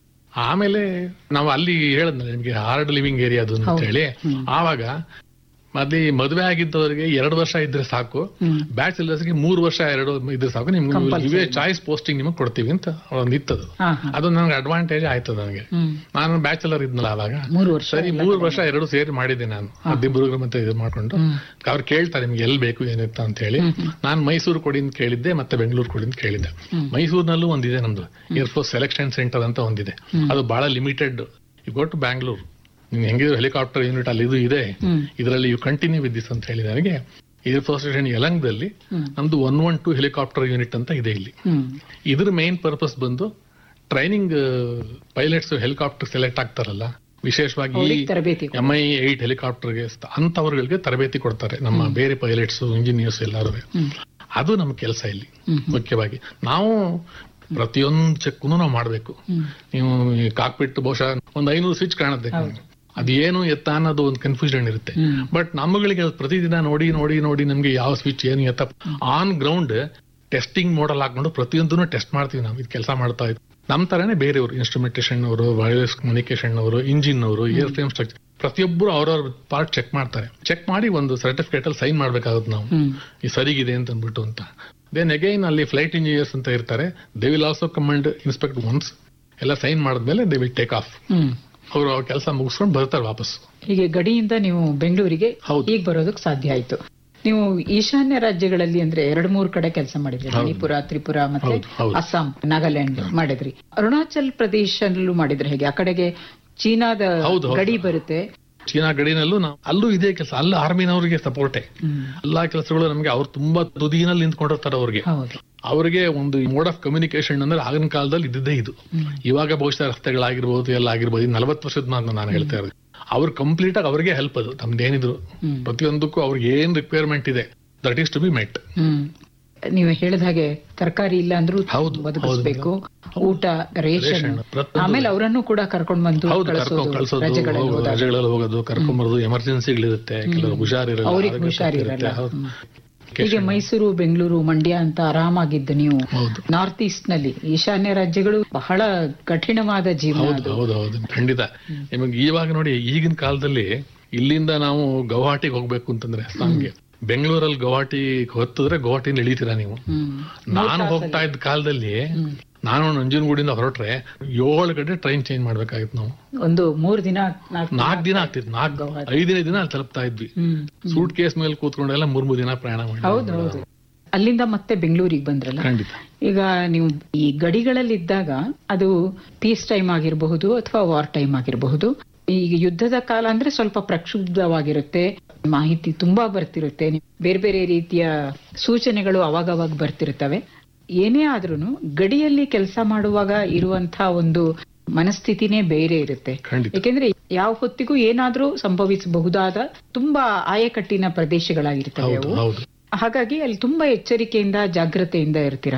ಆಮೇಲೆ ನಾವು ಅಲ್ಲಿ ಹೇಳದ್ನಲ್ಲ ನಿಮಗೆ ಹಾರ್ಡ್ ಲಿವಿಂಗ್ ಏರಿಯಾ ಅದು ಅಂತ ಹೇಳಿ ಆವಾಗ ಅಲ್ಲಿ ಮದುವೆ ಆಗಿದ್ದವರಿಗೆ ಎರಡು ವರ್ಷ ಇದ್ರೆ ಸಾಕು ಬ್ಯಾಚುಲರ್ಸ್ಗೆ ಮೂರು ವರ್ಷ ಎರಡು ಇದ್ರೆ ಸಾಕು ನಿಮ್ಗೆ Compulsory. ಇವೇ ಚಾಯ್ಸ್ ಪೋಸ್ಟಿಂಗ್ ನಿಮಗೆ ಕೊಡ್ತೀವಿ ಅಂತ ಒಂದು ಇತ್ತದು ಹಾ ಹಾ ಅದು ನನಗೆ ಅಡ್ವಾಂಟೇಜ್ ಆಯ್ತು ನನಗೆ ಹ್ಮ್ ನಾನು ಬ್ಯಾಚುಲರ್ ಇದ್ನಲ್ಲ ಅವಾಗ ಮೂರು ವರ್ಷ ಸರಿ ಮೂರು ವರ್ಷ ಎರಡು ಸೇರಿ ಮಾಡಿದ್ದೆ ನಾನು ಹದಿಬ್ಬರು ಮತ್ತೆ ಇದು ಮಾಡ್ಕೊಂಡು ಅವ್ರು ಕೇಳ್ತಾರೆ ನಿಮ್ಗೆ ಎಲ್ಲಿ ಬೇಕು ಏನಿತ್ತ ಅಂತ ಹೇಳಿ ನಾನು ಮೈಸೂರು ಕೊಡಿ ಅಂತ ಕೇಳಿದ್ದೆ ಮತ್ತೆ ಬೆಂಗಳೂರು ಕೊಡಿ ಅಂತ ಕೇಳಿದ್ದೆ ಮೈಸೂರಿನಲ್ಲೂ ಒಂದಿದೆ ನಮ್ದು ಏರ್ಫೋರ್ಸ್ ಸೆಲೆಕ್ಷನ್ ಸೆಂಟರ್ ಅಂತ ಒಂದಿದೆ ಅದು ಬಹಳ limited you go to Bangalore ನಿಮ್ಗೆ ಹೆಂಗಿದ್ರು ಹೆಲಿಕಾಪ್ಟರ್ ಯೂನಿಟ್ ಅಲ್ಲಿ ಇದು ಇದೆ ಹ್ಮ್. ಇದರಲ್ಲಿ ಯು ಕಂಟಿನ್ಯೂ ವಿತ್ ದಿಸ್ ಅಂತ ಹೇಳಿ ನನಗೆ ಏರ್ಫೋರ್ಸ್ ಸ್ಟೇಷನ್ ಯಲಂಗದಲ್ಲಿ ನಮ್ದು one one two helicopter unit ಅಂತ ಇದೆ ಇಲ್ಲಿ ಹ್ಮ್ ಇದ್ರ ಮೇನ್ ಪರ್ಪಸ್ ಬಂದು ಟ್ರೈನಿಂಗ್ ಪೈಲಟ್ಸ್ ಹೆಲಿಕಾಪ್ಟರ್ ಸೆಲೆಕ್ಟ್ ಆಗ್ತಾರಲ್ಲ ವಿಶೇಷವಾಗಿ ಅವ್ರಿಗೆ ತರಬೇತಿ ಎಂ ಐ ಏಟ್ ಹೆಲಿಕಾಪ್ಟರ್ಗೆ ಅಂತವರುಗಳಿಗೆ ತರಬೇತಿ ಕೊಡ್ತಾರೆ ನಮ್ಮ ಬೇರೆ ಪೈಲಟ್ಸ್ ಇಂಜಿನಿಯರ್ಸ್ ಎಲ್ಲರೂ ಅದು ನಮ್ಮ ಕೆಲಸ ಇಲ್ಲಿ ಮುಖ್ಯವಾಗಿ ನಾವು ಪ್ರತಿಯೊಂದು ಚೆಕ್ನು ನಾವು ಮಾಡಬೇಕು ನೀವು ಕಾಕ್ಪಿಟ್ ಬಹುಶಃ ಒಂದು ಐನೂರು ಸ್ವಿಚ್ ಕಾಣುತ್ತೆ ಅದೇನು ಎತ್ತ ಅನ್ನೋದು ಒಂದು ಕನ್ಫ್ಯೂಷನ್ ಇರುತ್ತೆ ಬಟ್ ನಮ್ಮಗಳಿಗೆ ಅದು ಪ್ರತಿದಿನ ನೋಡಿ ನೋಡಿ ನೋಡಿ ನಮ್ಗೆ ಯಾವ ಸ್ವಿಚ್ ಏನು ಎತ್ತ ಆನ್ ಗ್ರೌಂಡ್ ಟೆಸ್ಟಿಂಗ್ ಮೋಡಲ್ ಹಾಕೊಂಡು ಪ್ರತಿಯೊಂದನ್ನು ಟೆಸ್ಟ್ ಮಾಡ್ತೀವಿ ನಾವು ಇದು ಕೆಲಸ ಮಾಡ್ತಾ ಇದ್ವಿ ನಮ್ ತರನೇ ಬೇರೆಯವರು ಇನ್ಸ್ಟ್ರುಮೆಂಟೇಷನ್ ಅವರು ವೈರ್ಲೆಸ್ ಕಮ್ಯುನಿಕೇಶನ್ ಅವರು ಇಂಜಿನ್ ಅವರು ಏರ್ ಫ್ರೇಮ್ ಸ್ಟ್ರಕ್ಚರ್ ಪ್ರತಿಯೊಬ್ಬರು ಅವ್ರವ್ರ ಪಾರ್ಟ್ ಚೆಕ್ ಮಾಡ್ತಾರೆ ಚೆಕ್ ಮಾಡಿ ಒಂದು ಸರ್ಟಿಫಿಕೇಟ್ ಅಲ್ಲಿ ಸೈನ್ ಮಾಡ್ಬೇಕಾಗುತ್ತೆ ನಾವು ಹ್ಮ್ ಈ ಸರಿಗಿದೆ ಅಂತ ಅಂದ್ಬಿಟ್ಟು ಅಂತ ದೆನ್ ಅಗೈನ್ ಅಲ್ಲಿ ಫ್ಲೈಟ್ ಇಂಜಿನಿಯರ್ಸ್ ಅಂತ ಇರ್ತಾರೆ they will also command inspect once ಎಲ್ಲ ಸೈನ್ ಮಾಡಿದ್ಮೇಲೆ ದೇ ವಿಲ್ ಟೇಕ್ ಆಫ್ ಹ್ಮ್ ಅವರು ಅವ್ರ ಕೆಲಸ ಮುಗಿಸ್ಕೊಂಡು ಬರ್ತಾರೆ ವಾಪಸ್ ಹೀಗೆ ಗಡಿಯಿಂದ ನೀವು ಬೆಂಗಳೂರಿಗೆ ಹೌದು. ಈಗ ಬರೋದಕ್ಕೆ ಸಾಧ್ಯ ಆಯ್ತು ನೀವು ಈಶಾನ್ಯ ರಾಜ್ಯಗಳಲ್ಲಿ ಅಂದ್ರೆ ಎರಡ್ ಮೂರ್ ಕಡೆ ಕೆಲಸ ಮಾಡಿದ್ರಿ ಮಣಿಪುರ ತ್ರಿಪುರ ಮತ್ತೆ ಹೌದು, ಹೌದು. ಅಸ್ಸಾಂ ನಾಗಾಲ್ಯಾಂಡ್ ಮಾಡಿದ್ರಿ ಅರುಣಾಚಲ್ ಪ್ರದೇಶದಲ್ಲೂ ಮಾಡಿದ್ರಿ ಹೇಗೆ ಆ ಕಡೆಗೆ ಚೀನಾದ ಹೌದು, ಹೌದು. ಗಡಿ ಬರುತ್ತೆ ಚೀನಾ ಗಡಿನಲ್ಲೂ ನಾವು ಅಲ್ಲೂ ಇದೇ ಕೆಲಸ ಅಲ್ಲ ಆರ್ಮಿನವರಿಗೆ ಸಪೋರ್ಟೇ ಹ್ಮ್. ಎಲ್ಲಾ ಕೆಲಸಗಳು ನಮಗೆ ಅವ್ರು ತುಂಬಾ ತುದಿನಲ್ಲಿ ನಿಂತ್ಕೊಂಡಿರ್ತಾರೆ ಅವ್ರಿಗೆ ಹೌದು ಅವರಿಗೆ ಒಂದು ಮೋಡ್ ಆಫ್ ಕಮ್ಯುನಿಕೇಶನ್ ಅಂದ್ರೆ ಆಗಿನ ಕಾಲದಲ್ಲಿ ಇದ್ದಿದ್ದೇ ಇದು ಇವಾಗ ಬಹುಶಃ ರಸ್ತೆಗಳಾಗಿರ್ಬೋದು ಎಲ್ಲ ಆಗಿರ್ಬೋದು ಈ ನಲವತ್ತು ವರ್ಷದ ಮಾತು ನಾನು ಹೇಳ್ತಾ ಇರೋದು ಅವ್ರು ಕಂಪ್ಲೀಟ್ ಆಗಿ ಅವ್ರಿಗೆ ಹೆಲ್ಪ್ ಅದು ನಮ್ದೇನಿದ್ರು ಹ್ಮ್. ಪ್ರತಿಯೊಂದಕ್ಕೂ ಅವ್ರಿಗೆ ಏನ್ ರಿಕ್ವೈರ್ಮೆಂಟ್ ಇದೆ that is to be met ಹ್ಮ್ ನೀವು ಹೇಳಿದ ಹಾಗೆ ತರಕಾರಿ ಇಲ್ಲ ಅಂದ್ರೂ ಹೌದು, ಬದುಕಿಸ್ಬೇಕು ಊಟ ರೇಷನ್ ರೇಷನ್, ಪ್ರತಿಯೊಂದು. ಆಮೇಲೆ ಅವರನ್ನು ಕೂಡ ಕರ್ಕೊಂಡ್ ಬಂದು ಹೌದು ಕಳಿಸೋದು ಕರ್ಕೊಂಡ್ ಕಳ್ಸೋದು ರಜೆಗಳಲ್ಲಿ ಹೋಗೋದು, ಹೋದಾಗ ರಜೆಗಳಲ್ಲಿ ಹೋಗೋದು ಕರ್ಕೊಂಬರೋದು ಎಮರ್ಜೆನ್ಸಿಗಳಿರುತ್ತೆ ಕೆಲವರು ಹುಷಾರಿರಲ್ಲ ಅವ್ರಿಗೆ ಆರೋಗ್ಯ ಹುಷಾರಿರಲ್ಲ. ತಪ್ಪಿರುತ್ತೆ, ಹೌದು. ಹೀಗೆ ಮೈಸೂರು ಬೆಂಗಳೂರು ಮಂಡ್ಯ ಅಂತ ಆರಾಮಾಗಿದ್ದು ನೀವು ಹೌದು ನಾರ್ತ್ ಈಸ್ಟ್ ನಲ್ಲಿ ಈಶಾನ್ಯ ರಾಜ್ಯಗಳು ಬಹಳ ಕಠಿಣವಾದ ಜೀವನ ಹೌದು ಅದು ಹೌದು ಹೌದು ಖಂಡಿತ ನಿಮಗೆ ಇವಾಗ ನೋಡಿ ಈಗಿನ ಕಾಲದಲ್ಲಿ ಇಲ್ಲಿಂದ ನಾವು ಗೌಹಾಟಿಗೆ ಹೋಗ್ಬೇಕು ಅಂತಂದ್ರೆ ಅಸ್ಸಾಂಗೆ ಬೆಂಗಳೂರಲ್ಲಿ ಗೌಹಾಟಿ ಹೊತ್ತಿದ್ರೆ ಗೌಹಾಟಿನ ಇಳಿತೀರಾ ನೀವು ಹ್ಮ್ ನಾನು ಹೋಗ್ತಾ ಇದ್ದ ಕಾಲದಲ್ಲಿ ನಾನು ನಂಜನಗೂಡಿಂದ ಹೊರಟ್ರೆ ಏಳು ಗಂಟೆ ಟ್ರೈನ್ ಚೇಂಜ್ ಮಾಡ್ಬೇಕಾಗಿತ್ತು ನಾವು ಒಂದು ಮೂರ್ ದಿನ ನಾಲ್ಕು ನಾಲ್ಕು ದಿನ ಆಗ್ತಿತ್ತು ನಾಲ್ಕು ಐದನೇ ದಿನ ಅಲ್ಲಿ ತಲುಪ್ತಾ ಇದ್ವಿ ಹ್ಮ್ ಸೂಟ್ ಕೇಸ್ ಮೇಲೆ ಕೂತ್ಕೊಂಡೆಲ್ಲ ಮೂರ್ ಮೂರ್ ದಿನ ಪ್ರಯಾಣ ಮಾಡಿ ಹೌದು ಹೌದು ಅಲ್ಲಿಂದ ಮತ್ತೆ ಬೆಂಗಳೂರಿಗೆ ಬಂದ್ರಲ್ಲ ಖಂಡಿತ ಈಗ ನೀವು ಈ ಗಡಿಗಳಲ್ಲಿ ಇದ್ದಾಗ ಅದು ಪೀಸ್ ಟೈಮ್ ಆಗಿರಬಹುದು ಅಥವಾ ವಾರ್ ಟೈಮ್ ಆಗಿರಬಹುದು ಈಗ ಯುದ್ಧದ ಕಾಲ ಅಂದ್ರೆ ಸ್ವಲ್ಪ ಪ್ರಕ್ಷುಬ್ಧವಾಗಿರುತ್ತೆ ಮಾಹಿತಿ ತುಂಬಾ ಬರ್ತಿರುತ್ತೆ ಬೇರೆ ಬೇರೆ ರೀತಿಯ ಸೂಚನೆಗಳು ಅವಾಗವಾಗ ಬರ್ತಿರ್ತವೆ ಏನೇ ಆದ್ರೂನು ಗಡಿಯಲ್ಲಿ ಕೆಲಸ ಮಾಡುವಾಗ ಇರುವಂತಹ ಒಂದು ಮನಸ್ಥಿತಿನೇ ಬೇರೆ ಇರುತ್ತೆ ಖಂಡಿತ ಯಾಕೆಂದ್ರೆ ಯಾವ ಹೊತ್ತಿಗೂ ಏನಾದ್ರೂ ಸಂಭವಿಸಬಹುದಾದ ತುಂಬಾ ಆಯಕಟ್ಟಿನ ಪ್ರದೇಶಗಳಾಗಿರ್ತವೆ ಹೌದು ಅವು ಹೌದು ಹಾಗಾಗಿ ಅಲ್ಲಿ ತುಂಬಾ ಎಚ್ಚರಿಕೆಯಿಂದ ಜಾಗ್ರತೆಯಿಂದ ಇರ್ತೀರಾ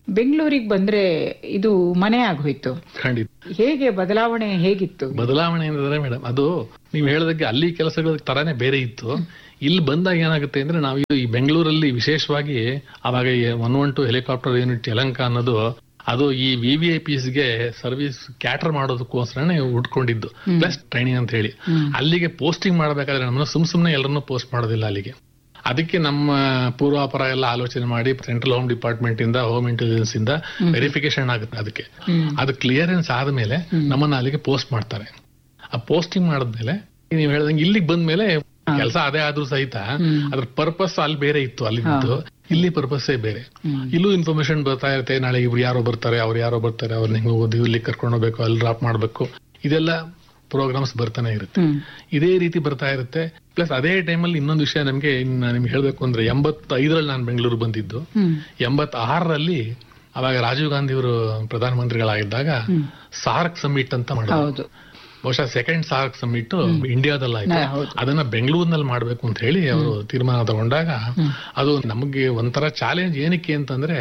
ಬೆಂಗಳೂರಿಗೆ ಬಂದ್ರೆ ಇದು ಮನೆ ಆಗೋಯ್ತು ಖಂಡಿತ ಹೇಗೆ ಬದಲಾವಣೆ ಹೇಗಿತ್ತು ಬದಲಾವಣೆ ಏನಂದ್ರೆ ಮೇಡಮ್ ಅದು ನೀವು ಹೇಳದಕ್ಕೆ ಅಲ್ಲಿ ಕೆಲಸಗಳ ತರಾನೇ ಬೇರೆ ಇತ್ತು ಇಲ್ಲಿ ಬಂದಾಗ ಏನಾಗುತ್ತೆ ಅಂದ್ರೆ ನಾವು ಈ ಬೆಂಗಳೂರಲ್ಲಿ ವಿಶೇಷವಾಗಿ ಅವಾಗ one one two helicopter unit Yelahanka ಅನ್ನೋದು ಅದು ಈ ವಿ ವಿ ಐ ಪಿಸ್ ಗೆ ಸರ್ವಿಸ್ ಕ್ಯಾಟರ್ ಮಾಡೋದಕ್ಕೋಸ್ಕರನೇ ಉಟ್ಕೊಂಡಿದ್ದು ಪ್ಲಸ್ ಟ್ರೈನಿಂಗ್ ಅಂತ ಹೇಳಿ ಅಲ್ಲಿಗೆ ಪೋಸ್ಟಿಂಗ್ ಮಾಡಬೇಕಾದ್ರೆ ನಮ್ಮನ್ನ ಸುಮ್ ಸುಮ್ನೆ ಎಲ್ಲರನ್ನೂ ಪೋಸ್ಟ್ ಮಾಡೋದಿಲ್ಲ ಅಲ್ಲಿಗೆ ಅದಕ್ಕೆ ನಮ್ಮ ಪೂರ್ವಾಪರ ಎಲ್ಲ ಆಲೋಚನೆ ಮಾಡಿ ಸೆಂಟ್ರಲ್ ಹೋಮ್ ಡಿಪಾರ್ಟ್ಮೆಂಟ್ ಇಂದ ಹೋಮ್ ಇಂಟೆಲಿಜೆನ್ಸ್ ಇಂದ ವೆರಿಫಿಕೇಶನ್ ಆಗುತ್ತೆ ಅದಕ್ಕೆ ಅದು ಕ್ಲಿಯರೆನ್ಸ್ ಆದ್ಮೇಲೆ ನಮ್ಮನ್ನ ಅಲ್ಲಿಗೆ ಪೋಸ್ಟ್ ಮಾಡ್ತಾರೆ ಆ ಪೋಸ್ಟಿಂಗ್ ಮಾಡಿದ್ಮೇಲೆ ನೀವು ಹೇಳ್ದಂಗೆ ಇಲ್ಲಿಗೆ ಬಂದ್ಮೇಲೆ ಕೆಲಸ ಅದೇ ಆದ್ರೂ ಸಹಿತ ಅದ್ರ ಪರ್ಪಸ್ ಅಲ್ಲಿ ಬೇರೆ ಇತ್ತು ಅಲ್ಲಿದ್ದು ಇಲ್ಲಿ ಪರ್ಪಸ್ಸೇ ಬೇರೆ ಇಲ್ಲೂ ಇನ್ಫಾರ್ಮೇಶನ್ ಬರ್ತಾ ಇರುತ್ತೆ ನಾಳೆ ಇವ್ರು ಯಾರೋ ಬರ್ತಾರೆ ಅವ್ರು ಯಾರೋ ಬರ್ತಾರೆ ಅವ್ರನ್ನ ಹಿಂಗ್ ಓದಿ ಇಲ್ಲಿ ಕರ್ಕೊಂಡು ಹೋಗ್ಬೇಕು ಅಲ್ಲಿ ಡ್ರಾಪ್ ಮಾಡ್ಬೇಕು ಇದೆಲ್ಲ ಪ್ರೋಗ್ರಾಮ್ಸ್ ಬರ್ತಾನೆ ಇರುತ್ತೆ ಹ್ಮ್ ಇದೇ ರೀತಿ ಬರ್ತಾ ಇರುತ್ತೆ ಪ್ಲಸ್ ಅದೇ ಟೈಮಲ್ಲಿ ಇನ್ನೊಂದು ವಿಷಯ ನಮ್ಗೆ ಇನ್ನ ನಿಮ್ಗೆ ಹೇಳ್ಬೇಕು ಅಂದ್ರೆ ಎಂಬತ್ತೈದರಲ್ಲಿ ನಾನು ಬೆಂಗಳೂರು ಬಂದಿದ್ದು ಹ್ಮ್ ಎಂಬತ್ತಾರರಲ್ಲಿ ಅವಾಗ ರಾಜೀವ್ ಗಾಂಧಿ ಅವರು ಪ್ರಧಾನಮಂತ್ರಿಗಳಾಗಿದ್ದಾಗ ಸಾರ್ಕ್ ಸಮಿಟ್ ಅಂತ ಮಾಡಿದ್ರು ಹೌದು ಬಹುಶಃ ಸೆಕೆಂಡ್ ಸಾರ್ಕ್ ಸಮಿಟ್ ಇಂಡಿಯಾದಲ್ಲಿ ಹಾ, ಆಯ್ತು ಹೌದು. ಅದನ್ನ ಬೆಂಗಳೂರಿನಲ್ಲಿ ಮಾಡ್ಬೇಕು ಅಂತ ಹೇಳಿ ಅವರು ತೀರ್ಮಾನ ತಗೊಂಡಾಗ ಅದು ನಮಗೆ ಒಂಥರ ಚಾಲೆಂಜ್ ಏನಕ್ಕೆ ಅಂತಂದ್ರೆ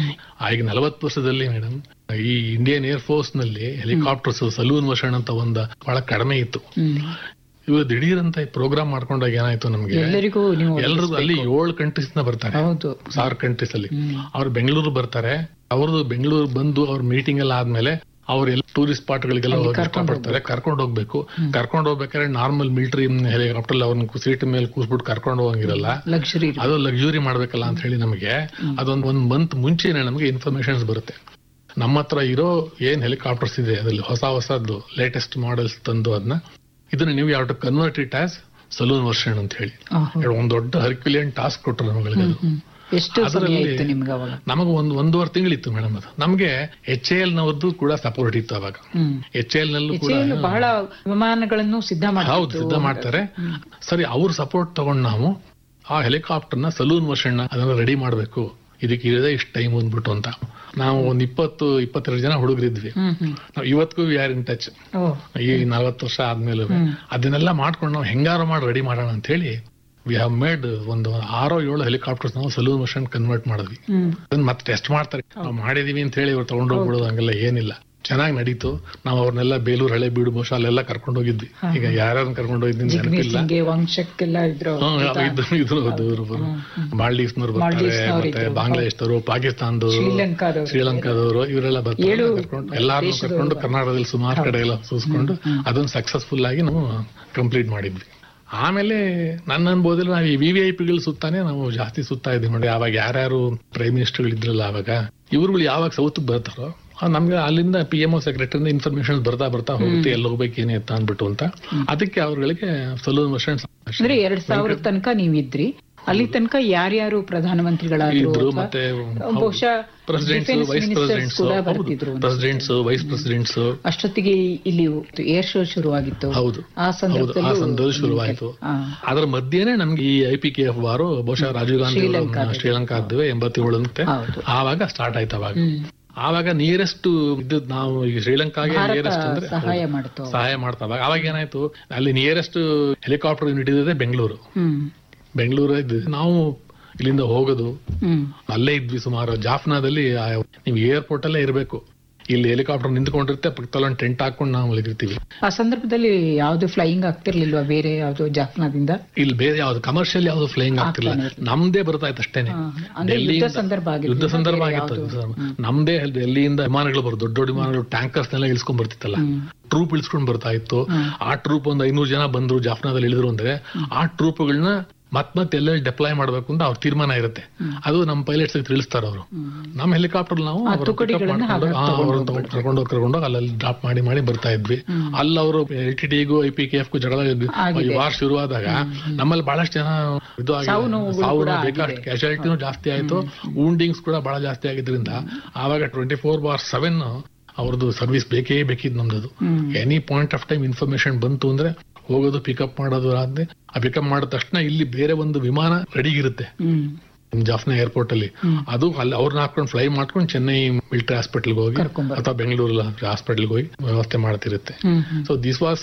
ಈಗ ನಲವತ್ತು ವರ್ಷದಲ್ಲಿ ಮೇಡಮ್ ಈ ಇಂಡಿಯನ್ ಏರ್ ಫೋರ್ಸ್ ನಲ್ಲಿ ಹೆಲಿಕಾಪ್ಟರ್ಸ್ ಸಲೂನ್ ವರ್ಷನ್ ಅಂತ ಒಂದು ಬಹಳ ಕಡಿಮೆ ಇತ್ತು ಹ್ಮ್ ಇವರು ದಿಢೀರ್ ಅಂತ ಪ್ರೋಗ್ರಾಮ್ ಮಾಡ್ಕೊಂಡಾಗ ಏನಾಯ್ತು ನಮ್ಗೆ ಎಲ್ಲರಿಗೂ ನೀವು ಎಲ್ರಿಗೂ ಅಲ್ಲಿ ಏಳು ಕಂಟ್ರೀಸ್ ನ ಬರ್ತಾರೆ ಹೌದು ಸಾರ್ ಕಂಟ್ರೀಸ್ ಅಲ್ಲಿ ಅವ್ರು ಬೆಂಗಳೂರು ಬರ್ತಾರೆ ಅವ್ರದ್ದು ಬೆಂಗಳೂರು ಬಂದು ಅವ್ರ ಮೀಟಿಂಗ್ ಎಲ್ಲ ಆದ್ಮೇಲೆ ಅವ್ರೆಲ್ಲ ಟೂರಿಸ್ಟ್ ಸ್ಪಾಟ್ ಗಳಿಗೆಲ್ಲ ಹೋಗಿ ಇಷ್ಟಪಡ್ತಾರೆ ಕರ್ಕೊಂಡು ಹೋಗ್ಬೇಕು ಕರ್ಕೊಂಡು ಹೋಗ್ಬೇಕಾದ್ರೆ ನಾರ್ಮಲ್ ಮಿಲಿಟರಿ ಹೆಲಿಕಾಪ್ಟರ್ ಅವ್ರನ್ನ ಸೀಟ್ ಮೇಲೆ ಕೂಸ್ಬಿಟ್ಟು ಕರ್ಕೊಂಡು ಹೋಗಂಗಿರಲ್ಲ ಲಕ್ಸುರಿ ಅದು ಲಕ್ಸುರಿ ಮಾಡ್ಬೇಕಲ್ಲ ಅಂತ ಹೇಳಿ ನಮಗೆ ಅದೊಂದು ಒಂದ್ ಮಂತ್ ಮುಂಚೆನೆ ನಮಗೆ ಇನ್ಫಾರ್ಮೇಶನ್ಸ್ ಬರುತ್ತೆ ನಮ್ಮ ಹತ್ರ ಇರೋ ಏನ್ ಹೆಲಿಕಾಪ್ಟರ್ಸ್ ಇದೆ ಅದ್ರಲ್ಲಿ ಹೊಸ ಹೊಸದ್ದು ಲೇಟೆಸ್ಟ್ ಮಾಡೆಲ್ಸ್ ತಂದು ಅದನ್ನ ಇದನ್ನ ನೀವು ಯಾವ convert it as saloon version ಅಂತ ಹೇಳಿ ಒಂದ್ ದೊಡ್ಡ ಹರ್ಕ್ಯುಲಿಯನ್ ಟಾಸ್ಕ್ ಕೊಟ್ಟರು ನಮಗೆ ಅದು ಎಷ್ಟು ಸಮಯ ಅದರಲ್ಲಿ- ಇತ್ತು ನಿಮ್ಗೆ ಅವಾಗ ನಮಗೆ ಒಂದು ಒಂದೂವರೆ ತಿಂಗಳಿತ್ತು ಮೇಡಮ್ ಅದು ನಮಗೆ ಎಚ್ ಎಲ್ ನವರದ್ದು ಕೂಡ ಸಪೋರ್ಟ್ ಇತ್ತು ಅವಾಗ ಹ್ಮ್ ಎಚ್ ಎಲ್ ನಲ್ಲೂ ಕೂಡ ಹೆಚ್ಚು ಬಹಳ ವಿಮಾನಗಳನ್ನು ಸಿದ್ಧ ಹೌದು ಮಾಡ್ತಿತ್ತು ಸಿದ್ಧ ಮಾಡ್ತಾರೆ ಸರಿ ಅವ್ರ ಸಪೋರ್ಟ್ ತಗೊಂಡು ನಾವು ಆ ಹೆಲಿಕಾಪ್ಟರ್ನ ಸಲೂನ್ ವರ್ಷನ್ ಅದನ್ನ ರೆಡಿ ಮಾಡಬೇಕು ಇದಕ್ಕೆ ಇರದೆ ಇಷ್ಟು ಟೈಮ್ ಬಂದ್ಬಿಟ್ಟು ಅಂತ ನಾವು ಒಂದ್ ಇಪ್ಪತ್ತು ಇಪ್ಪತ್ತೆರಡು ಜನ ಹುಡುಗರಿದ್ವಿ ಹ್ಮ್ ಹ್ಮ್ ನಾವು ಇವತ್ತಿಗೂ ವಿ ಆರ್ ಇನ್ ಟಚ್ ಓ ಈ ನಲವತ್ತು ವರ್ಷ ಆದ್ಮೇಲೆ ಅದನ್ನೆಲ್ಲ ಮಾಡ್ಕೊಂಡು ನಾವು ಹೆಂಗಾರು ಮಾಡಿ ರೆಡಿ ಮಾಡೋಣ ಅಂತ ಹೇಳಿ ವಿ ಹ್ಯಾವ್ ಮೇಡ್ ಒಂದು ಆರೋ ಏಳು ಹೆಲಿಕಾಪ್ಟರ್ಸ್ ನಾವು ಸಲೂನ್ ವರ್ಷನ್ ಕನ್ವರ್ಟ್ ಮಾಡಿದ್ವಿ ಹ್ಮ್ ಅದನ್ನ ಮತ್ತೆ ಟೆಸ್ಟ್ ಮಾಡ್ತಾರೆ ನಾವು ಮಾಡಿದೀವಿ ಅಂತ ಹೇಳಿ ಇವ್ರು ತಗೊಂಡು ಹೋಗ್ಬಿಡೋದು ಹಂಗೆಲ್ಲ ಏನಿಲ್ಲ ಚೆನ್ನಾಗಿ ನಡೀತು ನಾವು ಅವ್ರನ್ನೆಲ್ಲ ಬೇಲೂರು ಹಳೆ ಬೀಡು ಬಹುಶಃ ಅಲ್ಲೆಲ್ಲ ಕರ್ಕೊಂಡು ಹೋಗಿದ್ವಿ ಈಗ ಯಾರ್ಯಾರನ್ನ ಕರ್ಕೊಂಡು ಹೋಗಿದ್ದೀನಿ ಜಿಗ್ಮಿ ನೆನಪಿಲ್ಲ ಸಿಂಗ್ಗೆ ವಂಶಕ್ಕೆಲ್ಲ ಇದ್ರು ಹ್ಮ್, ಇದ್ರು ಇದ್ರು ಹೌದು, ಇವ್ರು ಬರು. ಮಾಲ್ಡೀವ್ಸ್ನವ್ರು ಬರ್ತಾರೆ ಮಾಲ್ಡೀವ್ಸ್ನವ್ರು ಮತ್ತೆ ಇದ್ರು. ಬಾಂಗ್ಲಾದೇಶದವರು ಪಾಕಿಸ್ತಾನದವರು ಶ್ರೀಲಂಕಾದವರು ಶ್ರೀಲಂಕಾದವರು ಇವರೆಲ್ಲ ಬರ್ತಾರೆ ಏಳು ಕರ್ಕೊಂಡು ಎಲ್ಲಾರನ್ನೂ ಕರ್ಕೊಂಡು ಕರ್ನಾಟಕದಲ್ಲಿ ಸುಮಾರು ಕಡೆ ಎಲ್ಲ ಸೂಸ್ಕೊಂಡು ಅದನ್ನ ಸಕ್ಸಸ್ಫುಲ್ ಆಗಿ ನಾವು ಕಂಪ್ಲೀಟ್ ಮಾಡಿದ್ವಿ ಆಮೇಲೆ ನನ್ನ ಅನ್ಬೋದಲ್ಲಿ ನಾವು ಈ ವಿ ವಿ ಐ ಪಿಗಳು ಸುತ್ತಾನೆ ನಾವು ಜಾಸ್ತಿ ಸುತ್ತಾ ಇದ್ವಿ ನೋಡಿ ಅವಾಗ ಯಾರ್ಯಾರು ಪ್ರೈಮ್ ಮಿನಿಸ್ಟರ್ಗಳು ಇದ್ರಲ್ಲ ಅವಾಗ ಇವ್ರುಗಳು ಯಾವಾಗ ಸೌತ್ ಬರ್ತಾರೋ ಆ ನಮ್ಗೆ ಅಲ್ಲಿಂದ ಪಿ ಎಂ ಒ ಸೆಕ್ರೆಟರಿಯಿಂದ ಇನ್ಫಾರ್ಮೇಶನ್ ಬರ್ತಾ ಬರ್ತಾ ಹೋಗುತ್ತೆ ಎಲ್ಲಿ ಹೋಗ್ಬೇಕು ಏನೇ ಅಂತ ಅಂದ್ಬಿಟ್ಟು ಅಂತ ಅದಕ್ಕೆ ಅವ್ರಗಳಿಗೆ ಸಲೂನ್ ವರ್ಷನ್ ಅಂದ್ರೆ ಎರಡ್ ಸಾವಿರ ತನಕ ನೀವಿದ್ರಿ ಅಲ್ಲಿ ತನಕ ಯಾರ್ಯಾರು ಪ್ರಧಾನಮಂತ್ರಿಗಳಾದ್ರು ಇದ್ರು ಅಥವಾ ಮತ್ತೆ ಬಹುಶಃ presidents defense vice ministers presidents ಕೂಡ ಬರ್ತಿದ್ರು ಪ್ರೆಸಿಡೆಂಟ್ಸ್ ವೈಸ್ ಪ್ರೆಸಿಡೆಂಟ್ಸ್ ಅಷ್ಟೊತ್ತಿಗೆ ಇಲ್ಲಿ ಏರ್ ಶೋ ಶುರುವಾಗಿತ್ತು ಹೌದು ಆ ಹೌದು ಆ ಸಂದರ್ಭದಲ್ಲೂ ಸಂದರ್ಭ ಶುರುವಾಯಿತು ಆ, ಅದರ ಮಧ್ಯೆನೆ ನಮ್ಗೆ ಈ ಐ ಪಿ ಕೆ ಎಫ್ ವಾರು ಬಹುಶಃ ರಾಜೀವ್ ಗಾಂಧಿ ಅವರು ಶ್ರೀಲಂಕಾದ್ವೆ ಎಂಬತ್ತೇಳು ಅಂತೆ ಹೌದು ಆವಾಗ ಸ್ಟಾರ್ಟ್ ಆಯ್ತು ಅವಾಗ ಹ್ಮ್. ಆವಾಗ ನಿಯರೆಸ್ಟ್ ಇದ್ದದ್ ನಾವು ಈಗ ಶ್ರೀಲಂಕಾಗೆ ಭಾರತ ನಿಯರೆಸ್ಟ್ ಅಂದ್ರೆ ಸಹಾಯ ಮಾಡ್ತು ಸಹಾಯ ಮಾಡ್ತಾ ಅವಾಗ ಅವಾಗ ಏನಾಯ್ತು ಅಲ್ಲಿ ನಿಯರೆಸ್ಟ್ ಹೆಲಿಕಾಪ್ಟರ್ ಯೂನಿಟ್ ಇದ್ದದೆ ಬೆಂಗಳೂರು ಹ್ಮ್ ಬೆಂಗಳೂರು ಇದ್ದು ನಾವು ಇಲ್ಲಿಂದ ಹೋಗೋದು ಹ್ಮ್ ಅಲ್ಲೇ ಇದ್ವಿ ಸುಮಾರು ಜಾಫ್ನಾದಲ್ಲಿ ಆ ನೀವು ಏರ್ಪೋರ್ಟ್ ಅಲ್ಲೇ ಇರಬೇಕು ಇಲ್ಲಿ ಹೆಲಿಕಾಪ್ಟರ್ ನಿಂತ್ಕೊಂಡಿರುತ್ತೆ ಪಕ್ಕದಲ್ಲಿ ಒಂದು ಟೆಂಟ್ ಹಾಕೊಂಡು ನಾವು ಮಲಗಿರ್ತೀವಿ ಆ ಸಂದರ್ಭದಲ್ಲಿ ಯಾವ್ದು ಫ್ಲೈಯಿಂಗ್ ಆಗ್ತಿರ್ಲಿಲ್ವಾ ಬೇರೆ ಯಾವ್ದು ಜಾಫ್ನಾದಿಂದ ಇಲ್ಲಿ ಬೇರೆ ಯಾವ್ದು ಕಮರ್ಷಿಯಲ್ ಯಾವ್ದು ಫ್ಲೈಯಿಂಗ್ ಆಗ್ತಿಲ್ಲ ನಮ್ದೇ ಬರ್ತಾ ಇತ್ತು ಅಷ್ಟೇನೆ ಹಾ, ಅಂದ್ರೆ ಯುದ್ಧ ಡೆಲ್ಲಿಯಿಂದ- ಸಂದರ್ಭ ಆಗಿತ್ತು ಯುದ್ಧ ಸಂದರ್ಭ ಬೇರೆ ಆಗಿತ್ತು ಯಾವ್ದು? ಅದು. ನಮ್ದೇ ಡೆಲ್ಲಿಯಿಂದ ವಿಮಾನಗಳು ಬರೋದು ದೊಡ್ಡ ದೊಡ್ಡ ವಿಮಾನಗಳು ಟ್ಯಾಂಕರ್ಸ್ ನೆಲ್ಲ ಇಳಿಸ್ಕೊಂಡ್ ಬರ್ತಿತ್ತಲ್ಲ ಟ್ರೂಪ್ ಇಳಿಸ್ಕೊಂಡ್ ಬರ್ತಾ ಇತ್ತು ಆ ಟ್ರೂಪ್ ಒಂದು ಐನೂರು ಜನ ಬಂದ್ರು ಜಾಫ್ನಾದಲ್ಲಿ ಇಳಿದ್ರು ಅಂದ್ರೆ ಆ ಟ್ರೂಪ್ಗಳನ್ನ ಮತ್ ಮತ್ತೆ ಎಲ್ಲೆಲ್ಲಿ ಡೆಪ್ಲಾಯ್ ಮಾಡ್ಬೇಕು ಅಂತ ಅವ್ರ ತೀರ್ಮಾನ ಇರುತ್ತೆ ಅದು ನಮ್ಮ ಪೈಲಟ್ಸ್ ತಿಳಿಸ್ತಾರೆ ಅವರು ನಮ್ಮ ಹೆಲಿಕಾಪ್ಟರ್ ನಾವು ಅವ್ರನ್ನ pick up ತುಕಡಿಗಳನ್ನ ಮಾಡ್ಕೊಂಡು, ಹಾಗಾಗಿ ಆ, ಅವ್ರನ್ನ ತಗೊಂಡು ಕರ್ಕೊಂಡೋಗಿ ಕರ್ಕೊಂಡೋಗಿ ಅಲ್ಲಲ್ಲಿ ಡ್ರಾಪ್ ಮಾಡಿ ಮಾಡಿ ಬರ್ತಾ ಇದ್ವಿ ಅಲ್ಲಿ ಅವರು ಎಲ್ ಟಿ ಟಿಗೂ ಐ ಪಿ ಕೆ ಎಫ್ ಜಗಳ ಈ ವಾರ್ ಶುರುವಾದಾಗ ನಮ್ಮಲ್ಲಿ ಬಹಳಷ್ಟು ಜನ ಇದು ಆಗಿದೆ. ಸಾವು ನೋವುಗಳು ಸಾವು ಕೂಡ ನೋವು ಬೇಕಾಷ್ಟು ಕ್ಯಾಶುಯಾಲಿಟಿನೂ ಜಾಸ್ತಿ ಆಯ್ತು ವೂಂಡಿಂಗ್ಸ್ ಕೂಡ ಬಹಳ ಜಾಸ್ತಿ ಆಗಿದ್ರಿಂದ ಆವಾಗ ಟ್ವೆಂಟಿ ಫೋರ್ ಬಾರ್ ಸೆವೆನ್ ಅವ್ರದ್ದು ಸರ್ವಿಸ್ ಬೇಕೇ ಬೇಕಿದ್ ನಮ್ದು any point of time information ಬಂತು ಅಂದ್ರೆ ಹೋಗೋದು ಪಿಕಪ್ ಮಾಡೋದು ಆದ್ರೆ ಆ ಪಿಕಪ್ ಮಾಡಿದ ತಕ್ಷಣ ಇಲ್ಲಿ ಬೇರೆ ಒಂದು ವಿಮಾನ ರೆಡಿ ಇರುತ್ತೆ ಹ್ಮ್ ಜಾಫ್ನಾ ಏರ್ಪೋರ್ಟ್ ಅಲ್ಲಿ ಅದು ಅಲ್ಲಿ ಅವ್ರನ್ನ ಹಾಕೊಂಡು ಫ್ಲೈ ಮಾಡ್ಕೊಂಡು ಚೆನ್ನೈ ಮಿಲಿಟರಿ ಹಾಸ್ಪಿಟಲ್ಗೆ ಹೋಗಿ ಕರ್ಕೊಂಡ್ ಅಥವಾ ಬೆಂಗಳೂರು ಹಾಸ್ಪಿಟಲ್ಗೆ ಹೋಗಿ ವ್ಯವಸ್ಥೆ ಮಾಡ್ತಿರುತ್ತೆ ಹ್ಮ್ ಹ್ಮ್ so this was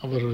our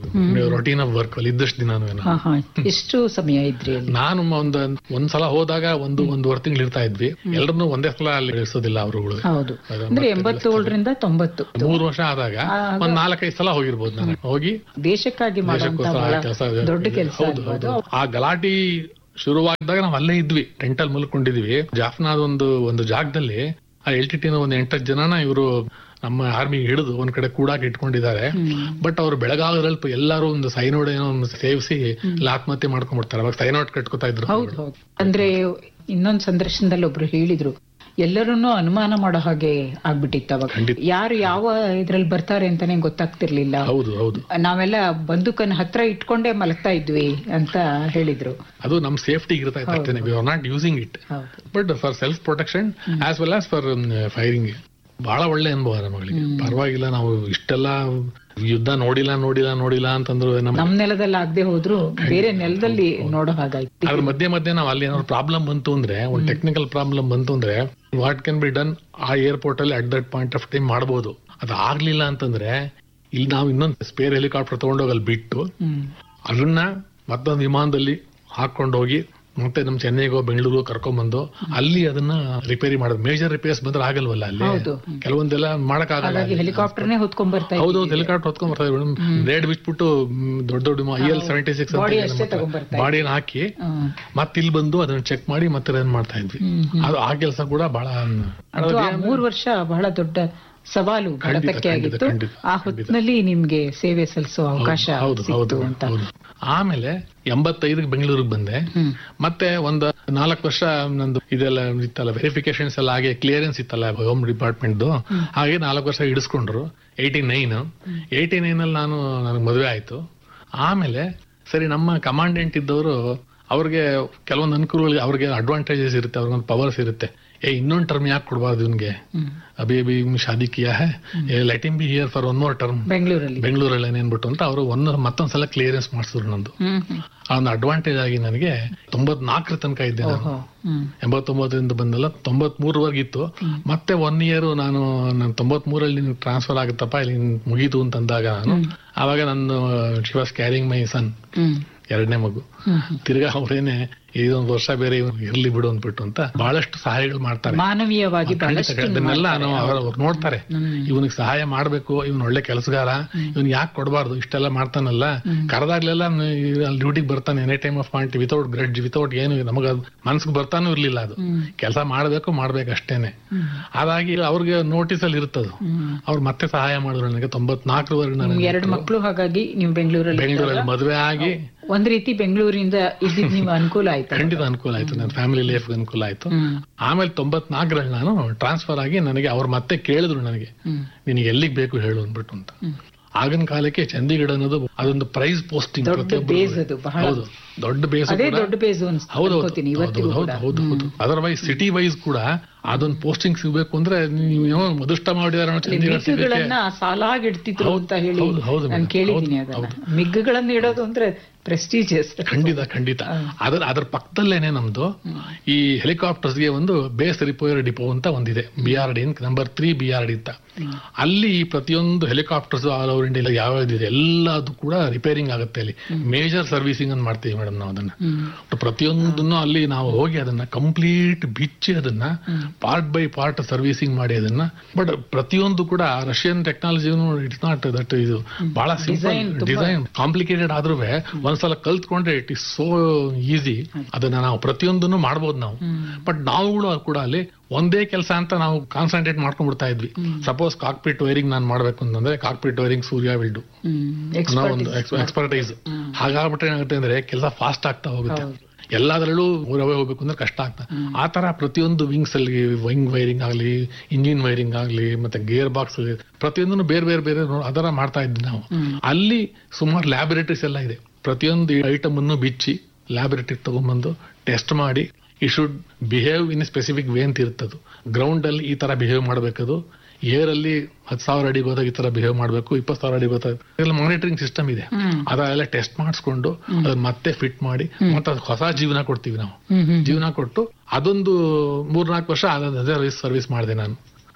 routine of work ಅಲ್ಲಿ ಇದ್ದಷ್ಟು ದಿನ ಹಾ ಹಾ ಎಷ್ಟು ಸಮಯ ಇದ್ರಿ ಅಲ್ಲಿ ನಾನು ಒಂದ್ ಒಂದ್ಸಲ ಹೋದಾಗ ಒಂದು ಒಂದೂವರೆ ತಿಂಗಳು ಇರ್ತಾ ಇದ್ವಿ ಎಲ್ಲರನ್ನೂ ಒಂದೇ ಸಲ ಅಲ್ಲಿ ಇಳಿಸೋದಿಲ್ಲ ಅವರುಗಳು ಹೌದು ಅಂದ್ರೆ ಎಂಬತ್ತೇಳರಿಂದ ತೊಂಬತ್ತು ಮೂರು ವರ್ಷ ಆದಾಗ ಒಂದ್ ನಾಲ್ಕೈದು ಸಲ ಹೋಗಿರ್ಬೋದು ನಾನು ಹೋಗಿ ದೇಶಕ್ಕಾಗಿ ಮಾಡುವಂತ ದೇಶಕ್ಕೋಸ್ಕರ ಬಹಳ ಕೆಲಸ ದೊಡ್ಡ ಕೆಲಸ ಹೌದು ಹೌದು ಆ ಗಲಾಟಿ ಶುರುವಾಗಿದ್ದಾಗ ನಾವು ಅಲ್ಲೇ ಇದ್ವಿ ಟೆಂಟಲ್ಲಿ ಮಲ್ಕೊಂಡಿದ್ವಿ ಜಾಫ್ನಾದ ಒಂದು ಒಂದು ಜಾಗದಲ್ಲಿ ಆ ಎಲ್ ಟಿ ಟಿನ ಒಂದು ಎಂಟತ್ತು ಜನನ ಇವರು ನಮ್ಮ ಆರ್ಮಿ ಹಿಡಿದು ಒಂದ್ ಕಡೆ ಕೂಡಾಕ್ ಇಟ್ಕೊಂಡಿದ್ದಾರೆ ಬಟ್ ಅವ್ರು ಬೆಳಗಾಗದಲ್ಲಿ ಎಲ್ಲರೂ ಒಂದು ಸೈನೋಡ್ ಏನೋ ಒಂದು ಸೇವಿಸಿ ಆತ್ಮಹತ್ಯೆ ಮಾಡ್ಕೊಂಡ್ಬಿಡ್ತಾರೆ ಅವಾಗ ಸೈನೋಡ್ ಕಟ್ಕೋತಾ ಇದ್ರು ಹೌದು ಹೌದು ಅಂದ್ರೆ ಇನ್ನೊಂದ್ ಸಂದರ್ಶನದಲ್ಲಿ ಒಬ್ರು ಹೇಳಿದ್ರು ಎಲ್ಲರನ್ನೂ ಅನುಮಾನ ಮಾಡೋ ಹಾಗೆ ಆಗ್ಬಿಟ್ಟಿತ್ತು ಅವಾಗ ಖಂಡಿತ. ಯಾರು ಯಾವ ಇದ್ರಲ್ಲಿ ಬರ್ತಾರೆ ಅಂತಾನೆ ಗೊತ್ತಾಗ್ತಿರ್ಲಿಲ್ಲ ಹೌದು ಹೌದು ನಾವೆಲ್ಲ ಬಂದೂಕನ್ನ ಹತ್ರ ಇಟ್ಕೊಂಡೇ ಮಲಗ್ತಾ ಇದ್ವಿ ಅಂತ ಹೇಳಿದ್ರು ಅದು ನಮ್ ಸೇಫ್ಟಿ ಇರ್ತಾ ಇತ್ತು ಅಷ್ಟೇ we are not using it ಹೌದು but for self protection as well as for firing ಬಹಳ ಒಳ್ಳೆ ಅನುಭವ ನಮ್ಮಗಳಿಗೆ ಪರವಾಗಿಲ್ಲ ನಾವು ಇಷ್ಟೆಲ್ಲ ಯುದ್ಧ ನೋಡಿಲ್ಲ ನೋಡಿಲ್ಲ ನೋಡಿಲ್ಲ ಅಂತಂದ್ರು ನಮ್ಮ ನಮ್ ನೆಲದಲ್ಲಿ ಆಗದೆ ಹೋದ್ರು ಬೇರೆ ನೆಲದಲ್ಲಿ ನೋಡೋ ಹಾಗಾಯ್ತು ಅದ್ರ ಮಧ್ಯೆ ಮಧ್ಯೆ ನಾವು ಅಲ್ಲಿ ಏನಾದ್ರು ಪ್ರಾಬ್ಲಮ್ ಬಂತು ಅಂದ್ರೆ ಒಂದು ಟೆಕ್ನಿಕಲ್ ಪ್ರಾಬ್ಲಮ್ ಬಂತು ಅಂದ್ರೆ ವಾಟ್ ಕ್ಯಾನ್ ಬಿ ಡನ್ ಆ ಏರ್ಪೋರ್ಟ್ ಅಲ್ಲಿ at that point of time ಮಾಡಬಹುದು ಅದು ಆಗ್ಲಿಲ್ಲ ಅಂತಂದ್ರೆ ಇಲ್ಲಿ ನಾವು ಇನ್ನೊಂದು ಸ್ಪೇರ್ ಹೆಲಿಕಾಪ್ಟರ್ ತಗೊಂಡೋಗಿ ಅಲ್ಲಿ ಬಿಟ್ಟು ಹ್ಮ್ ಅದನ್ನ ಮತ್ತೊಂದು ವಿಮಾನದಲ್ಲಿ ಹಾಕೊಂಡು ಹೋಗಿ ಮತ್ತೆ ನಮ್ ಚೆನ್ನೈಗೋ ಬೆಂಗಳೂರು ಕರ್ಕೊಂಡ್ಬಂದು ಅಲ್ಲಿ ಅದನ್ನ ರಿಪೇರಿ ಮಾಡೋದು ಮೇಜರ್ ರಿಪೇರ್ಸ್ ಬಂದ್ರೆ ಆಗಲ್ವಲ್ಲ ಅಲ್ಲಿ ಹೌದು. ಕೆಲವೊಂದೆಲ್ಲ ಮಾಡಕ್ಕಾಗಲ್ಲ ಹಾಗಾಗಿ ಹೆಲಿಕಾಪ್ಟರ್ನೇ ಹೊತ್ಕೊಂಡ್ ಬರ್ತಾ ಇದ್ವಿ. ಹೌದು ಹೆಲಿಕಾಪ್ಟರ್ ಹೊತ್ಕೊಂಡ್ ಬರ್ತಾರೆ ಮೇಡಮ್ ಬ್ಲೇಡ್ ಬಿಟ್ಬಿಟ್ಟು ಮ್, ದೊಡ್ಡ ದೊಡ್ಡ I L seventy six Body ಅಷ್ಟೇ ತಗೊಂಡ್ಬರ್ತಾ ಬಾಡಿನ ಹಾಕಿ ಹ್ಮ್. ಮತ್ತೆ ಇಲ್ಲಿ ಬಂದು ಅದನ್ನ ಚೆಕ್ ಮಾಡಿ ಮತ್ತೆ ರನ್ ಮಾಡ್ತಾ ಇದ್ವಿ ಅದು ಆ ಕೆಲಸ ಕೂಡ ಬಹಳ ಅದು ಆ ಮೂರ್ ವರ್ಷ ಬಹಳ ದೊಡ್ಡ ಸವಾಲು ಭಾರತಕ್ಕೆ ಖಂಡಿತ, ಆಗಿತ್ತು ಖಂಡಿತ, ಆ ಹೊತ್ತಿನಲ್ಲಿ ನಿಮ್ಗೆ ಸೇವೆ ಸಲ್ಲಿಸೋ ಅವಕಾಶ ಹೌದು ಹೌದು ಸಿಕ್ತು ಅಂತ ಹೌದು ಆಮೇಲೆ ಎಂಬತ್ತೈದಕ್ಕೆ ಬೆಂಗಳೂರಿಗೆ ಬಂದೆ ಹ್ಮ್ ಮತ್ತೆ ಒಂದು ನಾಲ್ಕು ವರ್ಷ ನಂದು ಇದೆಲ್ಲ ಇತ್ತಲ್ಲ ವೆರಿಫಿಕೇಶನ್ಸ್ ಎಲ್ಲ ಹಾಗೆ ಕ್ಲಿಯರೆನ್ಸ್ ಇತ್ತಲ್ಲ ಹೋಮ್ ಡಿಪಾರ್ಟ್ಮೆಂಟ್ ಹಾಗೆ ನಾಲ್ಕು ವರ್ಷ ಹಿಡಿಸ್ಕೊಂಡ್ರು ಏಯ್ಟಿ ನೈನ್ ಏಯ್ಟಿ ನೈನ್ ಅಲ್ಲಿ ನಾನು ನನಗೆ ಮದುವೆ ಆಯ್ತು ಆಮೇಲೆ ಸರಿ ನಮ್ಮ ಕಮಾಂಡೆಂಟ್ ಇದ್ದವರು ಅವ್ರಿಗೆ ಕೆಲವೊಂದು ಅನುಕೂಲಗಳು ಅವ್ರಿಗೆ ಅಡ್ವಾಂಟೇಜಸ್ ಇರುತ್ತೆ ಅವ್ರಿಗೊಂದು ಪವರ್ಸ್ ಇರುತ್ತೆ ಏ ಇನ್ನೊಂದು ಟರ್ಮ್ ಯಾಕೆ ಕೊಡಬಾರ್ದು ಇವನ್ಗೆ ಹ್ಮ್. ಅಭಿ ಅಭಿ ಶಾದಿ ಕಿಯಾ ಹೇ let him be here for one more term ಬೆಂಗಳೂರಲ್ಲಿ ಬೆಂಗಳೂರಲ್ಲಿ ಏನೇನ್ಬಿಟ್ಟು ಅಂತ ಅವರು ಒಂದು ಮತ್ತೊಂದ್ಸಲ ಕ್ಲಿಯರೆನ್ಸ್ ಮಾಡಿಸಿದ್ರು ನಂದು ಹ್ಮ್ ಹ್ಮ್. ಆ ಒಂದು ಅಡ್ವಾಂಟೇಜ್ ಆಗಿ ನನಗೆ ತೊಂಬತ್ನಾಲ್ಕರ ತನಕ ಇದ್ದೆ ನಾನು ಓಹೋ. ಹ್ಮ್ ಎಂಬತ್ತೊಂಬತ್ತರಿಂದ ಬಂದಲ್ಲ ತೊಂಬತ್ ಮೂರವರೆಗೆ ಇತ್ತು ಮತ್ತೆ ಒನ್ ಇಯರ್ ನಾನು ನಾನು ತೊಂಬತ್ ಮೂರಲ್ಲಿ ಟ್ರಾನ್ಸ್ಫರ್ ಆಗುತ್ತಪ್ಪ ಇಲ್ಲಿ ಮುಗೀತು ಅಂತಂದಾಗ ನಾನು ಆವಾಗ ನನ್ನ she was carrying my son ಹ್ಮ್ ಎರಡನೇ ಮಗು ಹ್ಮ್ ಹ್ಮ್. ತಿರ್ಗಾ ಅವ್ರೇನೆ ಇದೊಂದು ವರ್ಷ ಬೇರೆ ಇವ್ನು ಇರ್ಲಿ ಬಿಡು ಅಂದ್ಬಿಟ್ಟು ಅಂತ ಬಹಳಷ್ಟು ಸಹಾಯಗಳು ಮಾಡ್ತಾರೆ ಮಾನವೀಯವಾಗಿ ಖಂಡಿತ ಬಹಳಷ್ಟು ಅದನ್ನೆಲ್ಲ ನಾವು ಅವ್ರು ಅವ್ರು ನೋಡ್ತಾರೆ ಹ್ಮ್. ಇವನಿಗೆ ಸಹಾಯ ಮಾಡ್ಬೇಕು ಇವನ್ ಒಳ್ಳೆ ಕೆಲಸಗಾರ ಇವನ್ ಯಾಕೆ ಕೊಡಬಾರ್ದು ಇಷ್ಟೆಲ್ಲ ಮಾಡ್ತಾನಲ್ಲ ಕರೆದಾಗ್ಲೆಲ್ಲ ಅಲ್ಲಿ ಡ್ಯೂಟಿಗೆ ಬರ್ತಾನೆ any time of point without grudge without ಏನು ನಮಗ ಮನ್ಸಿಗೆ ಬರ್ತಾನೂ ಇರ್ಲಿಲ್ಲ ಅದು ಹ್ಮ್. ಕೆಲಸ ಮಾಡ್ಬೇಕು ಮಾಡ್ಬೇಕು ಅಷ್ಟೇನೆ ಹ್ಮ್. ಹಾಗಾಗಿ ಅವ್ರಿಗೆ ನೋಟಿಸ್ ಅಲ್ಲಿ ಇರ್ತದು ಹ್ಮ್. ಅವ್ರು ಮತ್ತೆ ಸಹಾಯ ಮಾಡಿದ್ರು ನನಗೆ ತೊಂಬತ್ನಾಲ್ಕರವರೆಗೆ ನಾನು ನಿಮ್ಗೆ ಎರಡು ಮಕ್ಕಳು ಹಾಗಾಗಿ ನೀವು ಬೆಂಗಳೂರಲ್ಲಿ ಬೆಂಗಳೂರಲ್ಲಿ ಮದುವೆ ಆಗಿ ಒಂದ್ ರೀತಿ ಬೆಂಗಳೂರಿಂದ ಇದ್ದಿದ್ ನೀವು ಅನುಕೂಲ ಆಯ್ತು ಖಂಡಿತ ಅನುಕೂಲ ಆಯ್ತು ನನ್ನ ಫ್ಯಾಮಿಲಿ ಲೈಫ್ ಅನುಕೂಲ ಆಯ್ತು ಹ್ಮ್ ಆಮೇಲೆ ತೊಂಬತ್ನಾಲ್ಕರಲ್ಲಿ ನಾನು ಟ್ರಾನ್ಸ್ಫರ್ ಆಗಿ ನನಗೆ ಅವ್ರು ಮತ್ತೆ ಕೇಳಿದ್ರು ನನಗೆ ಹ್ಮ್ ನಿನಗೆ ಎಲ್ಲಿಗೆ ಬೇಕು ಹೇಳು ಅಂದ್ಬಿಟ್ಟು ಅಂತ ಹ್ಮ್. ಆಗಿನ ಕಾಲಕ್ಕೆ ಚಂಡೀಗಢ ಅನ್ನೋದು ಅದೊಂದು ಪ್ರೈಸ್ ಪೋಸ್ಟಿಂಗ್ ದೊಡ್ಡ ಬೇಸ್ ಅದು ಬಹಳ ಹೌದು ದೊಡ್ಡ ಬೇಸ್ ಅದೇ ಕೂಡ ದೊಡ್ಡ ಬೇಸು ಹೌದು ಅನ್ಕೋತೀನಿ ಇವತ್ತಿಗೂ ಹೌದು ಕೂಡ ಹೌದು ಹೌದು ಅದರ್ವೈಸ್ ಸಿಟಿ ವೈಸ್ ಕೂಡ ಅದೊಂದು ಪೋಸ್ಟಿಂಗ್ ಸಿಗ್ಬೇಕು ಅಂದ್ರೆ ನೀವು ಏನೋ ಅದೃಷ್ಟ ಮಾಡಿದಾರೆ ಅನ್ನೋ ಚಂಡೀಗಢ ಸಿಗಕ್ಕೆ ಮಿಗ್ಗುಗಳನ್ನ ಸಾಲಾಗಿಡ್ತಿದ್ರು ಅಂತ ಹೇಳಿ ಹೌದು, ಹೌದು ನಾನು ಮೇಡಮ್. ಕೇಳಿದ್ದೀನಿ ಹೌದು, ಅದನ್ನ ಮಿಗ್ಗುಗಳನ್ನ ಇಡೋದು ಅಂದ್ರೆ ಪ್ರೆಸ್ಟೀಜಿಯಸ್ ಖಂಡಿತ ಖಂಡಿತ ಅದ್ರ ಅದ್ರ ಪಕ್ಕದಲ್ಲೇನೆ ನಮ್ದು ಈ ಹೆಲಿಕಾಪ್ಟರ್ಸ್ ಗೆ ಒಂದು ಬೇಸ್ ರಿಪೇರ್ ಡಿಪೋ ಅಂತ ಒಂದಿದೆ B R D number three B R D ಅಂತ ಅಲ್ಲಿ ಪ್ರತಿಯೊಂದು ಹೆಲಿಕಾಪ್ಟರ್ಸ್ ಆಲ್ ಓವರ್ ಇಂಡಿಯಾ ಯಾವ ಇದೆ ಎಲ್ಲದು ಕೂಡ ರಿಪೇರಿಂಗ್ ಆಗುತ್ತೆ ಅಲ್ಲಿ ಮೇಜರ್ ಸರ್ವಿಸಿಂಗ್ ಅಂತ ಮಾಡ್ತೀವಿ ಮೇಡಮ್ ನಾವು ಅದನ್ನ ಪ್ರತಿಯೊಂದನ್ನು ಅಲ್ಲಿ ನಾವು ಹೋಗಿ ಅದನ್ನ ಕಂಪ್ಲೀಟ್ ಬಿಚ್ಚಿ ಅದನ್ನ ಪಾರ್ಟ್ ಬೈ ಪಾರ್ಟ್ ಸರ್ವಿಸಿಂಗ್ ಮಾಡಿ ಅದನ್ನ ಬಟ್ ಪ್ರತಿಯೊಂದು ಕೂಡ Russian technology it's not that ಇದು ಬಹಳ ಸಿಂಪಲ್ Design ತುಂಬಾ- ಡಿಸೈನ್ ಕಾಂಪ್ಲಿಕೇಟೆಡ್ ಆದ್ರೂ ಒಂದ್ಸಲ ಕಲ್ತ್ಕೊಂಡ್ರೆ ಇಟ್ ಇಸ್ ಸೋ ಈಸಿ ಅದನ್ನ ನಾವು ಪ್ರತಿಯೊಂದನ್ನು ಮಾಡ್ಬೋದು ನಾವು ಬಟ್ ನಾವುಗಳು ಕೂಡ ಅಲ್ಲಿ ಒಂದೇ ಕೆಲಸ ಅಂತ ನಾವು ಕಾನ್ಸಂಟ್ರೇಟ್ ಮಾಡ್ಕೊಂಡ್ಬಿಡ್ತಾ ಇದ್ವಿ ಸಪೋಸ್ ಕಾಕ್ಪಿಟ್ ವೈರಿಂಗ್ ನಾನು ಮಾಡ್ಬೇಕು ಅಂತಂದ್ರೆ ಕಾಕ್ಪಿಟ್ ವೈರಿಂಗ್ ಸೂರ್ಯ ವಿಲ್ಡು ಅನ್ನೋ ಒಂದು ಎಕ್ಸ್ಪರ್ಟೈಸ್ ಹಾಗಾಗ್ಬಿಟ್ರೆ ಏನಾಗುತ್ತೆ ಅಂದ್ರೆ ಕೆಲಸ ಫಾಸ್ಟ್ ಆಗ್ತಾ ಹೋಗುತ್ತೆ ಹೌದು. ಎಲ್ಲದರಲ್ಲೂ ಊರವೇ ಹೋಗ್ಬೇಕು ಅಂದ್ರೆ ಕಷ್ಟ ಆಗ್ತಾ ಆ ತರ ಪ್ರತಿಯೊಂದು ವಿಂಗ್ಸ್ ಅಲ್ಲಿ ವಿಂಗ್ ವೈರಿಂಗ್ ಆಗಲಿ ಇಂಜಿನ್ ವೈರಿಂಗ್ ಆಗಲಿ ಮತ್ತೆ ಗೇರ್ ಬಾಕ್ಸ್ ಪ್ರತಿಯೊಂದನ್ನು ಬೇರೆ ಬೇರೆ ಬೇರೆ ನೋ- ಅದರ ಮಾಡ್ತಾ ಇದ್ವಿ ನಾವು ಅಲ್ಲಿ ಸುಮಾರು ಲ್ಯಾಬೊರೇಟರೀಸ್ ಎಲ್ಲ ಇದೆ ಪ್ರತಿಯೊಂದು ಐಟಮ್ ಅನ್ನು ಬಿಚ್ಚಿ ಲ್ಯಾಬೊರೇಟರಿ ತಗೊಂಡ್ಬಂದು ಟೆಸ್ಟ್ ಮಾಡಿ ಈ should behave in specific way ಅಂತ ಇರ್ತದು ಗ್ರೌಂಡ್ ಅಲ್ಲಿ ಈ ತರ ಬಿಹೇವ್ ಮಾಡಬೇಕದು ಏರ್ ಅಲ್ಲಿ ಹತ್ತು ಸಾವಿರ ಅಡಿಗೆ ಹೋದಾಗ ಈ ತರ ಬಿಹೇವ್ ಮಾಡಬೇಕು ಇಪ್ಪತ್ತು ಸಾವಿರ ಅಡಿಗೆ ಹೋದಾಗ ಇದೆಲ್ಲ ಮಾನಿಟರಿಂಗ್ ಸಿಸ್ಟಮ್ ಇದೆ ಅದೆಲ್ಲ ಟೆಸ್ಟ್ ಮಾಡಿಸ್ಕೊಂಡು ಅದನ್ನ ಮತ್ತೆ ಫಿಟ್ ಮಾಡಿ ಮತ್ತೆ ಅದಕ್ಕೆ ಹೊಸ ಜೀವನ ಕೊಡ್ತೀವಿ ನಾವು ಜೀವನ ಕೊಟ್ಟು ಅದೊಂದು ಮೂರ್ನಾಲ್ಕು ವರ್ಷ ಅದೇ ಸರ್ವಿಸ್ ಮಾಡಿದೆ ನಾನು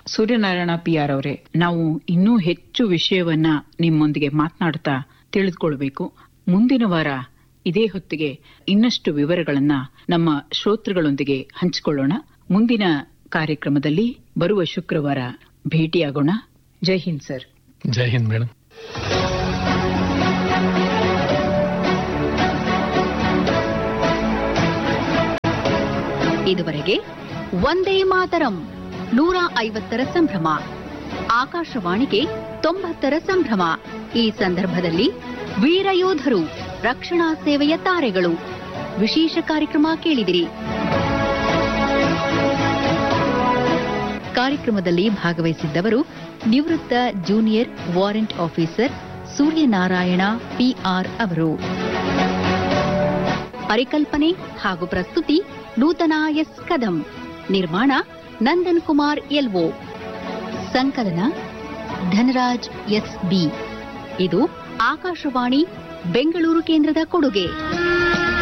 ಸೂರ್ಯನಾರಾಯಣ ಪಿ ಆರ್ ಅವರೇ ನಾವು ಇನ್ನೂ ಹೆಚ್ಚು ವಿಷಯವನ್ನ ನಿಮ್ಮೊಂದಿಗೆ ಮಾತನಾಡ್ತಾ ತಿಳಿದುಕೊಳ್ಬೇಕು ಮುಂದಿನ ವಾರ ಇದೇ ಹೊತ್ತಿಗೆ ಇನ್ನಷ್ಟು ವಿವರಗಳನ್ನ ನಮ್ಮ ಶ್ರೋತೃಗಳೊಂದಿಗೆ ಹಂಚಿಕೊಳ್ಳೋಣ ಮುಂದಿನ ಕಾರ್ಯಕ್ರಮದಲ್ಲಿ ಬರುವ ಶುಕ್ರವಾರ ಭೇಟಿಯಾಗೋಣ ಜೈ ಹಿಂದ್ ಸರ್ ಜೈ ಹಿಂದ್ ಮೇಡಮ್ ಇದುವರೆಗೆ ಒಂದೇ ಮಾತರಂ ನೂರ ಐವತ್ತರ ಸಂಭ್ರಮ ಆಕಾಶವಾಣಿಗೆ ತೊಂಬತ್ತರ ಸಂಭ್ರಮ ಈ ಸಂದರ್ಭದಲ್ಲಿ ವೀರಯೋಧರು ರಕ್ಷಣಾ ಸೇವೆಯ ತಾರೆಗಳು ವಿಶೇಷ ಕಾರ್ಯಕ್ರಮ ಕೇಳಿದಿರಿ ಕಾರ್ಯಕ್ರಮದಲ್ಲಿ ಭಾಗವಹಿಸಿದ್ದವರು ನಿವೃತ್ತ junior warrant officer Suryanarayana PR ಅವರು ಪರಿಕಲ್ಪನೆ ಹಾಗೂ ಪ್ರಸ್ತುತಿ ನೂತನ ಎಸ್ ಕದಂ ನಿರ್ಮಾಣ ನಂದನ್ ಕುಮಾರ್ ಎಲ್ಒ ಸಂಕಲನ ಧನರಾಜ್ ಎಸ್ ಬಿ ಇದು ಆಕಾಶವಾಣಿ ಬೆಂಗಳೂರು ಕೇಂದ್ರದ ಕೊಡುಗೆ